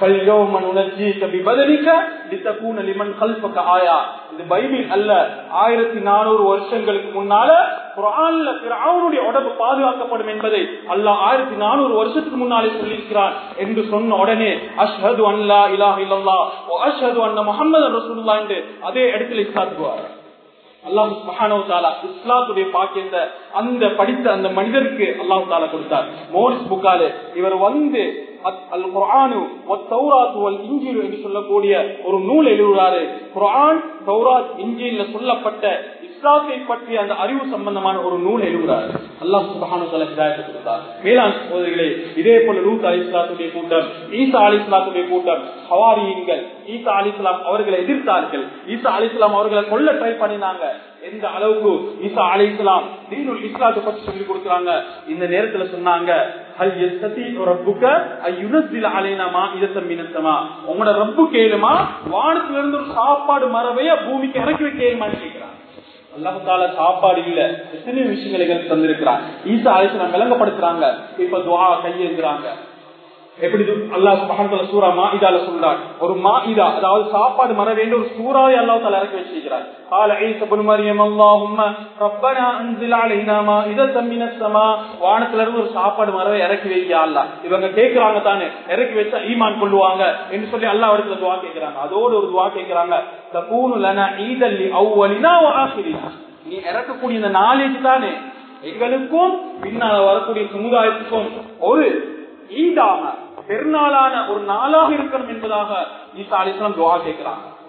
இது பைபிள் அல்ல ஆயிரத்தி நானூறு வருஷங்களுக்கு முன்னால குரான்ல பிராவுனுடைய உடம்பு பாதுகாக்கப்படும் என்பதை அல்லாஹ் ஆயிரத்தி நானூறு வருஷத்துக்கு முன்னாலே சொல்லியிருக்கிறான் என்று சொன்ன உடனே அஷ்ஹது அல்லா இலாஹ் இல்லல்லா அஷ்ஹது அண்ண முகமது ரசூல்லா என்று அதே இடத்துல இஸ்லாத்துவார் அல்லாஹு மகானோ தாலா இஸ்லாத்துடைய பாக்கியந்த அந்த படித்த அந்த மனிதருக்கு அல்லாஹு தாலா கொடுத்தார் மோரிஸ் புக்காலு இவர் வந்து அல் குரானு இஞ்சில் என்று சொல்லக்கூடிய ஒரு நூல் எழுதுறாரு குரான் சௌராத் இஞ்சில சொல்லப்பட்ட இஸ்லாத்தை பற்றிய அந்த அறிவு சம்பந்தமான ஒரு நூல் எழுதுறாரு அல்லாஹ் சுபஹானு தஆலா ஹிதாயத் கொடுத்தார் மேலாண் சகோதரிகளே இதே போல லூத் அலி இஸ்லாத்துடைய கூட்டம் ஈசா அலி இஸ்லாத்துடைய கூட்டம் ஹவாரியின்கள் ஈசா அலி இஸ்லாம் அவர்களை எதிர்த்தார்கள் ஈசா அலி இஸ்லாம் அவர்களை கொல்ல ட்ரை பண்ணினாங்க எந்த அளவுக்கு ஈசா அலி இஸ்லாம் தீனுல் இஸ்லாத்தை பற்றி சொல்லி கொடுக்குறாங்க இந்த நேரத்துல சொன்னாங்க ஹல் யஸ்ததி ரப்புக அயுனஸ்ஸில அலைனா மாஇதத்தம் மினஸ்ஸமா உங்களோட ரப்பு கேளுமா வானத்துல இருந்து ஒரு சாப்பாடு மரவைய பூமிக்கு இறக்கி வைக்கலுமான்னு கேட்கிறாங்க அல்லாஹால சாப்பாடு இல்ல எத்தனையோ விஷயங்களை எங்களுக்கு தந்திருக்கிறான் ஈசா ஆயுசனம் விளங்கப்படுத்துறாங்க இப்ப துவா கையேந்துறாங்க எப்படி அல்லாஹ் சுபஹானஹு சூரா மாஇதால சொல்றான் ஒரு மாஇதா அதாவது சாப்பாடு மர வேண்டிய ஒரு சூறாவை அல்லாஹ் தஆலா இறக்கி வச்சிருக்கிறார் قال عيسى ابن مريم اللهم ربنا انزل علينا مائدة من السماء வானத்துல இருந்து ஒரு சாப்பாடு மரவை இறக்கி வையா அல்லாஹ் இவங்க கேக்குறாங்க தானே இறக்கி வச்சா ஈமான் கொள்ளுவாங்க என்று சொல்லி அல்லாஹ் இடத்துல துவா கேக்குறாங்க அதோட ஒரு துவா கேக்குறாங்க தகூனு லனா ஈதல் லி அவ்வலினா வ ஆகிரினா நீ இறக்கக்கூடிய இந்த நாலேஜ் தானே எங்களுக்கும் பின்னால வரக்கூடிய சமுதாயத்துக்கும் ஒரு ஈடாக பெருநாளான ஒரு நாளாக இருக்கணும் என்பதாக ஈசா அலிஸ்லாம் துவா கேட்கிறாங்க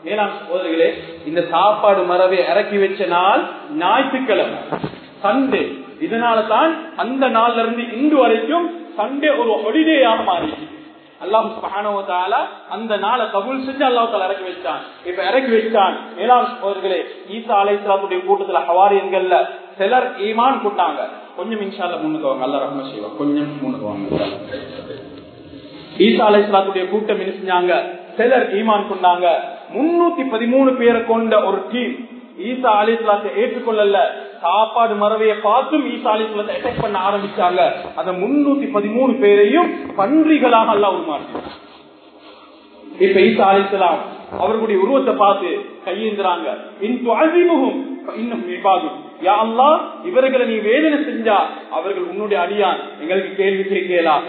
ஏன்னா சோதரிகளே இந்த சாப்பாடு மரபை இறக்கி வச்ச நாள் ஞாயிற்றுக்கிழமை சண்டே இதனால தான் அந்த நாள்ல இருந்து இன்று வரைக்கும் சண்டே ஒரு ஹொலிடேயாக மாறிச்சு அல்லாஹ் சுபஹானவத்தால அந்த நாளை கபூல் செஞ்சு அல்லாஹ் தால இறக்கி வச்சான் இப்ப இறக்கி வச்சான் மேலாம் அவர்களே ஈசா அலைஸ்லாத்துடைய கூட்டத்துல ஹவாரியன்கள்ல சிலர் ஈமான் கொண்டாங்க கொஞ்சம் இன்ஷால்ல முன்னுக்கு வாங்க அல்ல ரஹ்ம செய்வா கொஞ்சம் முன்னுக்கு வாங்க ஈசா அலைஸ்லாத்துடைய கூட்டம் என்ன செஞ்சாங்க சிலர் ஈமான் கொண்டாங்க முன்னூத்தி பதிமூணு பேரை கொண்ட ஒரு டீம் ஈசா அலிஸ்லாத்தை ஏற்றுக்கொள்ளல சாப்பாடு மரவைய பார்த்தும் ஈசா அலிஸ்லாத்தை அட்டாக் பண்ண ஆரம்பிச்சாங்க அந்த முன்னூத்தி பதிமூணு பேரையும் பன்றிகளாக அல்ல உருமாற்றினார் இப்ப ஈசா அலிஸ்லாம் அவர்களுடைய உருவத்தை பார்த்து கையேந்துறாங்க இன்னும் விவாதம் யா அல்லா இவர்களை நீ வேதனை செஞ்சா அவர்கள் உன்னுடைய அடியான் எங்களுக்கு கேள்வி கேட்கலாம்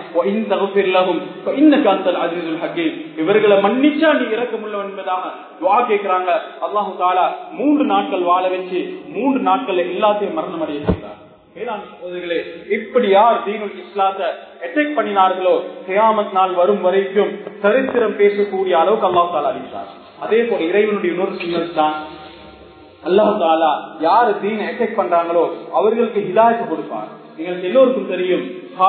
இவர்களை மன்னிச்சா நீ இறக்கமுள்ளவன் என்பதாக துவா கேட்கிறாங்க அல்லாஹு தாலா மூன்று நாட்கள் வாழ வச்சு மூன்று நாட்கள் எல்லாத்தையும் மரணம் அடைய செய்தார் இப்படி யார் தீனுல் இஸ்லாத்தை அட்டாக் பண்ணினார்களோ கியாமத் நாள் வரும் வரைக்கும் சரித்திரம் பேசக்கூடிய அளவுக்கு அல்லாஹ் தாலா அளித்தார் அதே போல இறைவனுடைய இன்னொரு சின்னம் தான் அல்லாஹு தாலா யாரு தீன் அட்டாக் பண்றாங்களோ அவர்களுக்கு ஹிதாயத்து கொடுப்பார் எங்களுக்கு எல்லோருக்கும் தெரியும்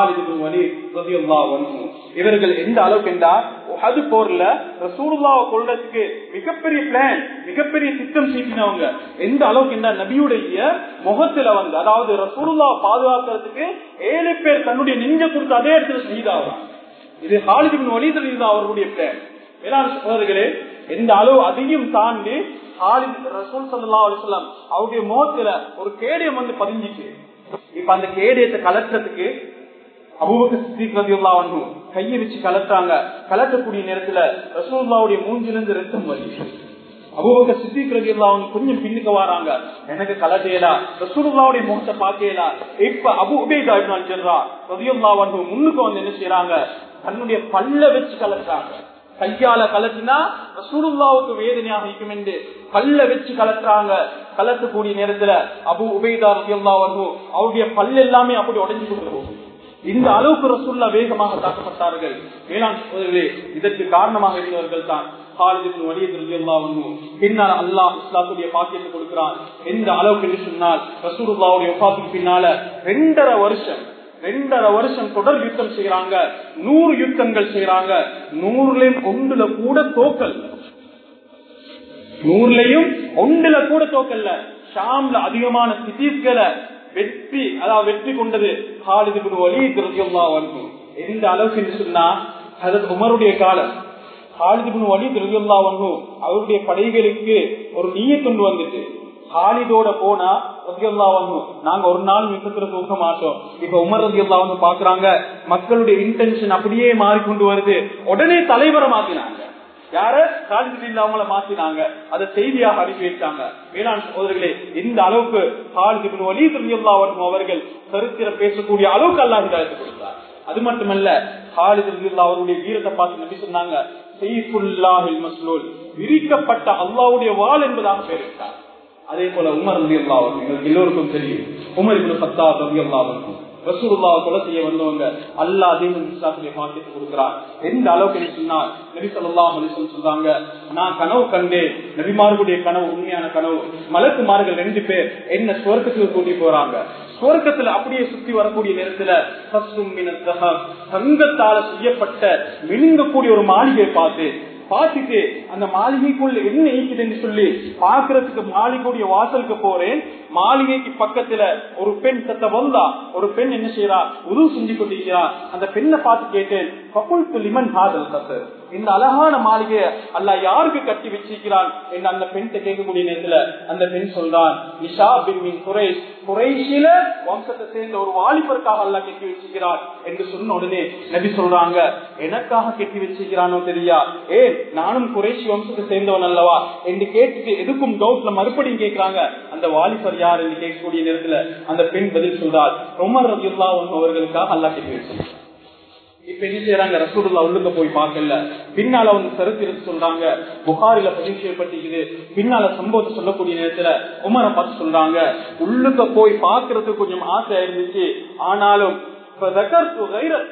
இவர்கள் எந்த அளவுக்கு என்றால் அது போர்ல ரசூலுல்லாவை கொள்றதுக்கு மிகப்பெரிய பிளான் மிகப்பெரிய திட்டம் சீட்டினவங்க எந்த அளவுக்கு என்றால் நபியுடைய முகத்துல வந்து அதாவது ரசூலுல்லாவை பாதுகாக்கிறதுக்கு ஏழு பேர் தன்னுடைய நெஞ்ச கொடுத்து அதே இடத்துல செய்தாவாங்க இது ஹாலிதிபின் வழிதல் இதுதான் அவர்களுடைய பிளான் வேளாண் சோதர்களே எந்த அளவு அதையும் தாண்டி ரசூல் சல்லா அலிஸ்லாம் அவருடைய முகத்துல ஒரு கேடயம் வந்து பதிஞ்சிச்சு இப்ப அந்த கேடயத்தை கலட்டுறதுக்கு அபுபக்க சித்திகதியுல்லா வந்து கையை வச்சு கலட்டுறாங்க கலட்டக்கூடிய நேரத்துல ரசூல்லாவுடைய மூஞ்சிலிருந்து ரத்தம் வருது அபுபக்க சித்திகதியுல்லா வந்து கொஞ்சம் பின்னுக்கு வராங்க எனக்கு கலட்டையலா ரசூலுல்லாவுடைய முகத்தை பாக்கையலா இப்ப அபு உபேதா சென்றா ரதியுல்லா வந்து முன்னுக்கு வந்து என்ன செய்யறாங்க தன்னுடைய பல்ல வச்சு கலட்டுறாங்க கையால கலட்டினா ரசூலுல்லாவுக்கு வேதனையாக இருக்கும் என்று பல்ல வச்சு கலட்டுறாங்க கலட்டக்கூடிய நேரத்துல அபு உபேதா ரதியுல்லா வந்து அவருடைய பல் எல்லாமே அப்படி உடஞ்சு கொண்டு போகும் இந்த அளவுக்கு ரசூல்லா வேகமாக தாக்கப்பட்டார்கள் வேளாண் சோதரே இதற்கு காரணமாக இருந்தவர்கள் தான் பின்னால் அல்லாஹ் இஸ்லாத்துடைய பாக்கியத்தை கொடுக்கிறான் எந்த அளவுக்கு என்று சொன்னால் ரசூலுல்லாவுடைய ஒப்பாத்துக்கு பின்னால ரெண்டரை வருஷம் ரெண்டரை வருஷம் தொடர் யுத்தம் செய்யறாங்க நூறு யுத்தங்கள் செய்யறாங்க நூறுலயும் ஒன்றுல கூட தோக்கல் நூறுலயும் ஒன்றுல கூட தோக்கல்ல ஷாம்ல அதிகமான சிதீஸ்களை வெற்றி அதாவது வெற்றி கொண்டது ஹாலிது வலி திருதியல்லா வரும் எந்த அளவுக்கு என்று சொன்னா அதற்கு உமருடைய காலம் ஹாலிது வலி திருதியல்லா வரும் அவருடைய படைகளுக்கு ஒரு நீய கொண்டு வந்துட்டு ஹாலிதோட போனா ரதியல்லா வந்து நாங்க ஒரு நாள் யுத்தத்துல தூக்க மாட்டோம் இப்ப உமர் ரதியல்லா வந்து பாக்குறாங்க மக்களுடைய இன்டென்ஷன் அப்படியே மாறிக்கொண்டு வருது உடனே தலைவரை மாத்தினாங்க யார காலிதில் அவங்கள மாத்தினாங்க அதை செய்தியாக அனுப்பி வச்சாங்க வேளாண் சகோதரர்களே இந்த அளவுக்கு காலிதிபின் வலி திருவிழா அவர்கள் சரித்திரம் பேசக்கூடிய அளவுக்கு அல்லா ஹிதாயத்தை கொடுத்தார் அது மட்டுமல்ல காலிதில் அவருடைய வீரத்தை பார்த்து நம்பி சொன்னாங்க செய்ஃபுல்லாஹில் மஸ்லூல் விரிக்கப்பட்ட அல்லாவுடைய வாள் என்பதாக பேரிட்டார் அதே போல உமர் ரவி அல்லா எங்களுக்கு எல்லோருக்கும் தெரியும் உமர் இப்படி சத்தா ரவி அல்லா ரசூலுல்லாவை கொலை செய்ய வந்தவங்க அல்லா தீன் இஸ்லாத்துடைய பாக்கியத்தை கொடுக்கிறார் எந்த அளவுக்கு சொன்னால் நபி சொல்லா அலிசன் சொல்றாங்க நான் கனவு கண்டேன் நபிமார்களுடைய கனவு உண்மையான கனவு மலக்குமார்கள் ரெண்டு பேர் என்ன சுவர்க்கத்துக்கு கூட்டி போறாங்க சுவர்க்கத்துல அப்படியே சுத்தி வரக்கூடிய நேரத்துல தங்கத்தால செய்யப்பட்ட மினுங்கக்கூடிய ஒரு மாளிகையை பார்த்து பார்த்துட்டு அந்த மாளிகைக்குள்ள என்ன இருக்குதுன்னு சொல்லி பாக்குறதுக்கு மாளிகையுடைய வாசலுக்கு போறேன் மாளிகைக்கு பக்கத்துல ஒரு பெண் சத்த வந்தா ஒரு பெண் என்ன செய்யறா உதவு செஞ்சு கொண்டிருக்கிறா அந்த பெண்ணை பார்த்து கேட்டேன் பகுல் லிமன் ஹாதல் சத்து இந்த அழகான மாளிகைய அல்ல யாருக்கு கட்டி வச்சிருக்கிறான் என்று அந்த பெண் கேட்கக்கூடிய நேரத்துல அந்த பெண் சொல்றான் நிஷா பின் குறைஷ் குறைஷில வம்சத்தை சேர்ந்த ஒரு வாலிபருக்காக அல்ல கட்டி வச்சிருக்கிறான் என்று சொன்ன உடனே நபி சொல்றாங்க எனக்காக கட்டி வச்சிருக்கிறானோ தெரியா ஏன் நானும் குறைஷி வம்சத்தை சேர்ந்தவன் அல்லவா என்று கேட்டுட்டு எதுக்கும் டவுட்ல மறுபடியும் கேட்கிறாங்க அந்த வாலிபர் யார் என்று கேட்கக்கூடிய நேரத்துல அந்த பெண் பதில் சொல்றார் உமர் ரபியுல்லா அவர்களுக்காக அல்லா கட்டி வச்சிருக்கான் இப்ப என்ன செய்யறாங்க ரசூலுல்லா உள்ளுக்க போய் பார்க்கல பின்னால வந்து சரித்திரத்து சொல்றாங்க புகாரில பதிவு செய்யப்பட்டிருக்குது பின்னால சம்பவத்தை சொல்லக்கூடிய நேரத்துல உமரை பார்த்து சொல்றாங்க உள்ளுக்க போய் பாக்குறதுக்கு கொஞ்சம் ஆசை இருந்துச்சு ஆனாலும்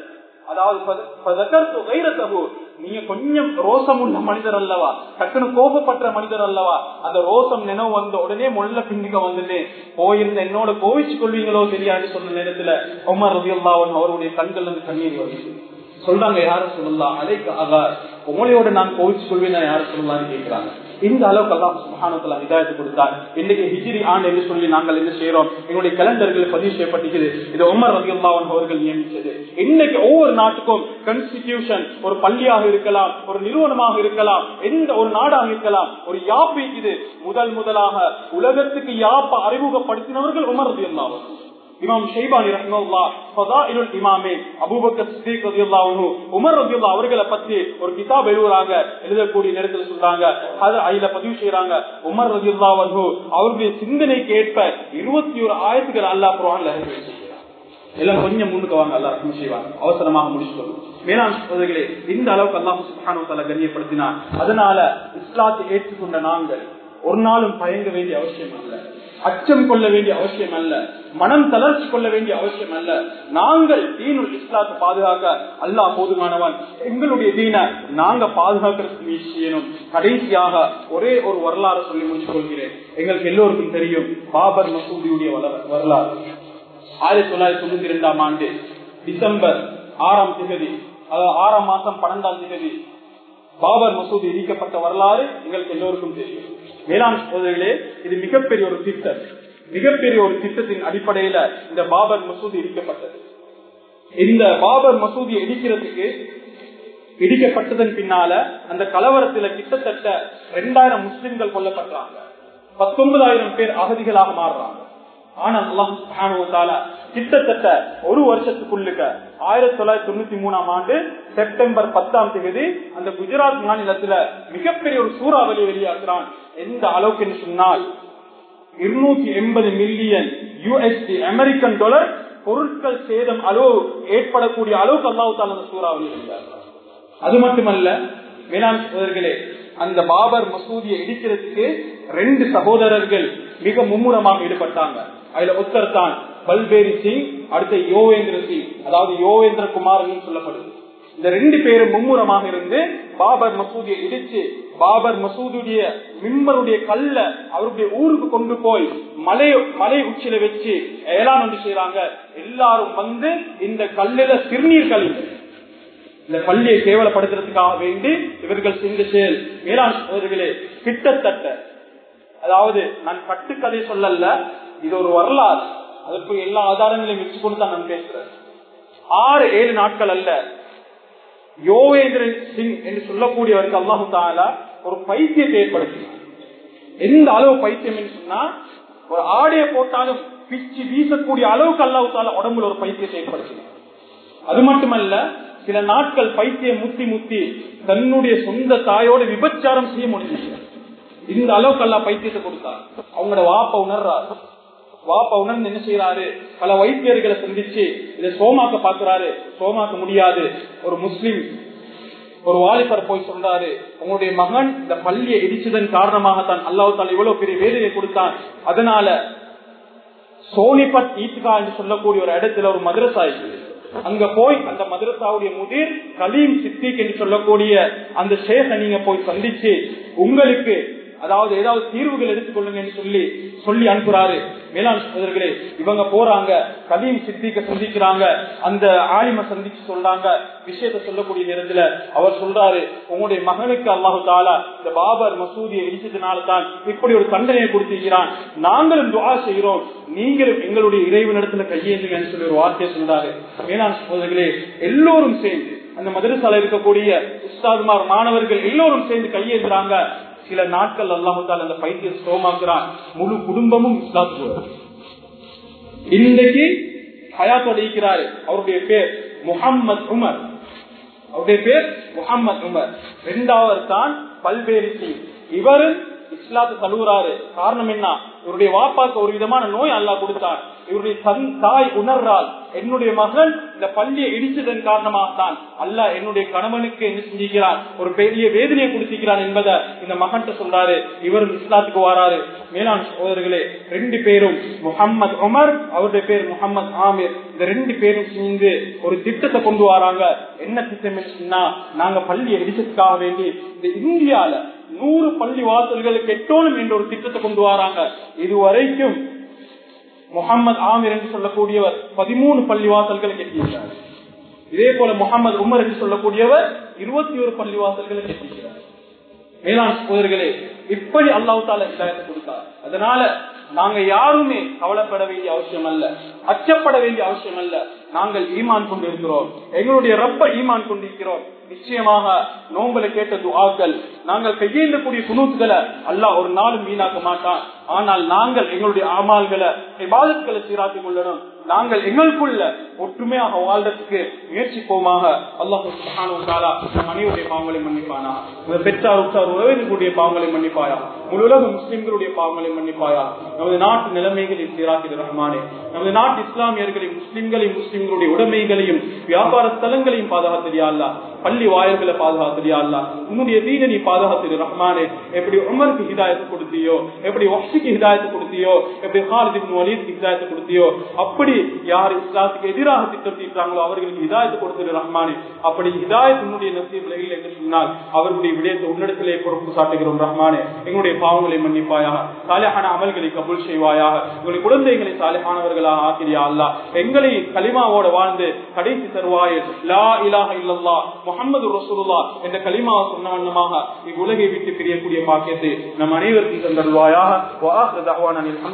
அதாவது நீங்க கொஞ்சம் ரோசம் உள்ள மனிதர் அல்லவா டக்குனு கோபப்பட்ட மனிதர் அல்லவா அந்த ரோசம் நினைவு வந்த உடனே முள்ள பின்னுக்க வந்துட்டு போயிருந்த என்னோட கோவிச்சு கொள்வீங்களோ தெரியாது சொன்ன நேரத்துல உமர் ரவி அவருடைய கண்கள் இருந்து கண்ணீர் வருது சொல்றாங்க யாரும் சொல்லலாம் அதைக்கு ஆகார் உங்களையோட நான் கோவிச்சு கொள்வேன் யாரும் சொல்லலாம்னு கேட்கிறாங்க இந்த அளவுக்கு எல்லாம் சுகானத்துல இதாயத்து கொடுத்தார் இன்னைக்கு ஹிஜிரி ஆண்டு என்று சொல்லி நாங்கள் என்ன செய்யறோம் எங்களுடைய கலண்டர்கள் பதிவு செய்யப்பட்டிருக்கிறது இது உமர் ரவி அல்லாவன் அவர்கள் நியமித்தது இன்னைக்கு ஒவ்வொரு நாட்டுக்கும் கான்ஸ்டிடியூஷன் ஒரு பள்ளியாக இருக்கலாம் ஒரு நிறுவனமாக இருக்கலாம் எந்த ஒரு நாடாக இருக்கலாம் ஒரு யாப்பு இது முதல் முதலாக உலகத்துக்கு யாப்ப அறிமுகப்படுத்தினவர்கள் உமர் ரவி அல்லாவன் இமாம் ஷைபானி ரஹ்மல்லா ஃபதாயிலுல் இமாமே அபூபக்கர் சித்திக் ரலியல்லாஹு அன்ஹு உமர் ரலியல்லாஹு அவர்களை பத்தி ஒரு கிதாப் எழுதுறாங்க எழுதக்கூடிய நேரத்தில் சொல்றாங்க அது அதுல பதிவு செய்யறாங்க உமர் ரலியல்லாஹு அன்ஹு அவருடைய சிந்தனைக்கு ஏற்ப இருபத்தி ஒரு ஆயிரத்துகள் அல்லாஹ் குர்ஆன்ல இறக்கி வச்சிருக்கிறார் எல்லாம் கொஞ்சம் முன்னுக்கு வாங்க அல்லாஹ் ரஹ்மத் செய்வாங்க அவசரமாக முடிச்சுக்கணும் மேலாண் சோதர்களே இந்த அளவுக்கு அல்லாஹ் சுப்ஹானஹு வ தஆலா கண்ணியப்படுத்தினார் அதனால இஸ்லாத்தை ஏற்றுக்கொண்ட நாங்கள் ஒரு நாளும் பயங்க வேண்டிய அவசியம் அல்ல அச்சம் கொள்ள வேண்டிய அவசியம் அல்ல மனம் தளர்ச்சி கொள்ள வேண்டிய அவசியம் அல்ல நாங்கள் தீனுல் இஸ்லாத்தை பாதுகாக்க அல்லாஹ் போதுமானவன் எங்களுடைய தீன நாங்க பாதுகாக்கிறதுக்கு முயற்சி செய்யணும் கடைசியாக ஒரே ஒரு வரலாறு சொல்லி முடிச்சுக் கொள்கிறேன் எங்களுக்கு எல்லோருக்கும் தெரியும் பாபர் மசூதியுடைய வரலாறு ஆயிரத்தி தொள்ளாயிரத்தி தொண்ணூத்தி இரண்டாம் ஆண்டு டிசம்பர் ஆறாம் திகதி அதாவது ஆறாம் மாசம் பன்னெண்டாம் திகதி பாபர் மசூதி இடிக்கப்பட்ட வரலாறு எங்களுக்கு எல்லோருக்கும் தெரியும் வேளாண் சோதரிகளே இது மிகப்பெரிய ஒரு திட்டம் மிகப்பெரிய ஒரு திட்டத்தின் அடிப்படையில இந்த பாபர் மசூதி இடிக்கப்பட்டது இந்த பாபர் மசூதியை இடிக்கிறதுக்கு இடிக்கப்பட்டதன் பின்னால அந்த கலவரத்துல கிட்டத்தட்ட ரெண்டாயிரம் முஸ்லிம்கள் கொல்லப்பட்டாங்க பத்தொன்பதாயிரம் பேர் அகதிகளாக மாறுறாங்க ஆனா அல்லாஹால கிட்டத்தட்ட ஒரு வருஷத்துக்குள்ளுக்க ஆயிரத்தி தொள்ளாயிரத்தி தொண்ணூத்தி மூணாம் ஆண்டு செப்டம்பர் பத்தாம் தேதி அந்த குஜராத் மாநிலத்துல மிகப்பெரிய ஒரு சூறாவளி வெளியாகிறான் எந்த அளவுக்கு என்று சொன்னால் இருநூத்தி எண்பது மில்லியன் யூஎஸ்டி அமெரிக்கன் டாலர் பொருட்கள் சேதம் அளவு ஏற்படக்கூடிய அளவுக்கு அல்லாஹால அந்த சூறாவளி வெளியாகிறார் அது மட்டுமல்ல வேளாண் சோதர்களே அந்த பாபர் மசூதியை இடிக்கிறதுக்கு ரெண்டு சகோதரர்கள் மிக மும்முரமாக ஈடுபட்டாங்க அதுல ஒருத்தர் தான் பல்பேரி சிங் அடுத்த யோவேந்திர சிங் அதாவது யோவேந்திர குமார் சொல்லப்படுது இந்த ரெண்டு பேரும் மும்முரமாக இருந்து பாபர் மசூதியை இடிச்சு பாபர் மசூதியுடைய மிம்பருடைய கல்ல அவருடைய ஊருக்கு கொண்டு போய் மலை மலை உச்சியில வச்சு ஏலாம் ஒன்று செய்யறாங்க எல்லாரும் வந்து இந்த கல்லில சிறுநீர் கழிவு இந்த பள்ளியை கேவலப்படுத்துறதுக்காக வேண்டி இவர்கள் செஞ்ச செயல் மேலாண் சோதர்களே கிட்டத்தட்ட அதாவது நான் கட்டுக்கதை சொல்லல இது ஒரு வரலாறு அதற்கு எல்லா ஆதாரங்களையும் வச்சு கொண்டு தான் நான் பேசுறேன் ஆறு ஏழு நாட்கள் அல்ல யோவேந்திரன் சிங் என்று சொல்லக்கூடியவருக்கு அல்லாஹு தாலா ஒரு பைத்தியத்தை ஏற்படுத்தினார் எந்த அளவு பைத்தியம் என்று சொன்னா ஒரு ஆடையை போட்டாலும் பிச்சு வீசக்கூடிய அளவுக்கு அல்லாஹு தாலா உடம்புல ஒரு பைத்தியத்தை ஏற்படுத்தினார் அது மட்டுமல்ல சில நாட்கள் பைத்தியம் முத்தி முத்தி தன்னுடைய சொந்த தாயோட விபச்சாரம் செய்ய முடிஞ்சு இந்த அளவுக்கு எல்லாம் பைத்தியத்தை கொடுத்தார் அவங்களோட வாப்ப உணர்றாரு வாப்ப உணர்ந்து என்ன செய்யறாரு பல வைத்தியர்களை சந்திச்சு இதை சோமாக்க பாக்குறாரு சோமாக்க முடியாது ஒரு முஸ்லிம் ஒரு வாலிபர் போய் சொல்றாரு உங்களுடைய மகன் இந்த பள்ளியை இடிச்சதன் காரணமாகத்தான் அல்லாஹால இவ்வளவு பெரிய வேதனை கொடுத்தான் அதனால சோனிபட் ஈத்கா என்று சொல்லக்கூடிய ஒரு இடத்துல ஒரு மதரசா இருக்குது அங்க போய் அந்த மதரசாவுடைய முதிர் கலீம் சித்திக் என்று சொல்லக்கூடிய அந்த சேஷ நீங்க போய் சந்திச்சு உங்களுக்கு அதாவது ஏதாவது தீர்வுகள் எடுத்துக்கொள்ளுங்கன்னு சொல்லி சொல்லி அனுப்புறாரு மேலாண் சகோதரர்களே இவங்க போறாங்க கலீம் சித்திக்க சந்திக்கிறாங்க அந்த ஆலிம சந்திச்சு சொல்றாங்க விஷயத்த சொல்லக்கூடிய நேரத்துல அவர் சொல்றாரு உங்களுடைய மகனுக்கு அல்லாஹு தாலா இந்த பாபர் மசூதியை இடிச்சதுனால தான் இப்படி ஒரு தண்டனையை கொடுத்திருக்கிறான் நாங்களும் துவா செய்கிறோம் நீங்களும் எங்களுடைய இறைவனிடத்துல கையேந்துங்கன்னு சொல்லி ஒரு வார்த்தையை சொல்றாரு மேலாண் சகோதரர்களே எல்லோரும் சேர்ந்து அந்த மதரசால இருக்கக்கூடிய உஸ்தாதுமார் மாணவர்கள் எல்லோரும் சேர்ந்து கையேந்துறாங்க சில நாட்கள் அல்லாஹால அந்த பைத்தியம் சோமாக்குறான் முழு குடும்பமும் இஸ்லாத்துக்கு இன்றைக்கு ஹயாத்தோட இருக்கிறாரு அவருடைய பேர் முகம்மது உமர் அவருடைய பேர் முகம்மது உமர் இரண்டாவது தான் பல்வேறு சிங் இவரு இஸ்லாத்து தழுவுறாரு காரணம் என்ன இவருடைய வாப்பாக்கு ஒரு விதமான நோய் அல்லாஹ் கொடுத்தான் இவருடைய தன் தாய் உணர்றால் என்னுடைய மகன் இந்த பள்ளியை இடிச்சதன் காரணமாகத்தான் அல்லாஹ் என்னுடைய கணவனுக்கு என்ன செஞ்சிருக்கிறான் ஒரு பெரிய வேதனையை கொடுத்திருக்கிறான் என்பதை இந்த மகன்கிட்ட சொல்றாரு இவரும் இஸ்லாத்துக்கு வாராரு மேலாண் சகோதரர்களே ரெண்டு பேரும் முகம்மது உமர் அவருடைய பேர் முகமது ஆமீர் இந்த ரெண்டு பேரும் சேர்ந்து ஒரு திட்டத்தை கொண்டு வராங்க என்ன திட்டம் சொன்னா நாங்க பள்ளியை இடிச்சதுக்காக வேண்டி இந்த இந்தியால நூறு பள்ளி வாசல்களுக்கு எட்டோனும் என்ற ஒரு திட்டத்தை கொண்டு வராங்க இதுவரைக்கும் முகமது ஆமீர் என்று சொல்லக்கூடியவர் பதிமூணு பள்ளிவாசல்களை கட்டியிருக்கிறார் இதே போல முகமது உமர் என்று சொல்லக்கூடியவர் இருபத்தி ஒரு பள்ளிவாசல்களை கட்டியிருக்கிறார் மேலாண் சகோதரர்களே இப்படி அல்லாஹு தால இதாயத்தை கொடுத்தார் அதனால நாங்க யாருமே கவலைப்பட வேண்டிய அவசியம் அல்ல அச்சப்பட வேண்டிய அவசியம் அல்ல நாங்கள் ஈமான் கொண்டிருக்கிறோம் எங்களுடைய ரப்ப ஈமான் கொண்டிருக்கிறோம் நிச்சயமாக நோம்பல கேட்ட துஆக்கள் நாங்கள் கையேந்தக்கூடிய குணூத்துகளை அல்லாஹ் ஒரு நாளும் வீணாக்க மாட்டான் ஆனால் நாங்கள் எங்களுடைய ஆமால்களை விவாதங்களை சீராக்கிக் கொள்ளணும் நாங்கள் எங்களுக்குள்ள ஒற்றுமையாக வாழ்றதுக்கு முயற்சிப்போமாக அல்லாஹு நம் அனைவருடைய பாவங்களை மன்னிப்பானா பெற்றார் உற்றார் உறவினர்களுடைய பாவங்களை மன்னிப்பாயா முழுலக முஸ்லிம்களுடைய பாவங்களை மன்னிப்பாயா நமது நாட்டு நிலைமைகளை சீராக்கிற ரஹ்மானே நமது நாட்டு இஸ்லாமியர்களையும் முஸ்லிம்களையும் முஸ்லிம்களுடைய உடைமைகளையும் வியாபார ஸ்தலங்களையும் பாதுகாத்திரியா அல்ல பள்ளி வாயல்களை பாதுகாத்திரியா அல்ல உன்னுடைய தீன நீ பாதுகாத்திரு ரஹ்மானே எப்படி உமருக்கு ஹிதாயத்து கொடுத்தியோ எப்படி வஹ்ஷிக்கு ஹிதாயத்து கொடுத்தியோ எப்படி ஹாலித் இப்னு வலீதுக்கு ஹிதாயத்து கொடுத்தியோ அப்படி யார் இஸ்லாத்துக்கு எதிராக திட்டம் தீட்டாங்களோ அவர்களுக்கு ஹிதாயத்து கொடுத்திரு ரஹ்மானே அப்படி ஹிதாயத் உன்னுடைய நசீபில் இல்லை என்று சொன்னால் அவர்களுடைய விடயத்தை உன்னிடத்திலே பொறுப்பு சாட்டுகிறோம் ரஹ்மானே எங்களுடைய பாவங்களை மன்னிப்பாயாக சாலையான அமல்களை கபூல் செய்வாயாக உங்களுடைய குழந்தைகளை சாலையானவர்களாக ஆக்கிரியா அல்லா எங்களை களிமாவோட வாழ்ந்து கடைசி தருவாயில் லா இலாஹ இல்லல்லா முகமது ரசூலுல்லா என்ற களிமாவை சொன்ன வண்ணமாக இவ்வுலகை விட்டு பிரியக்கூடிய பாக்கியத்தை நம் அனைவருக்கும் தந்தருவாயாக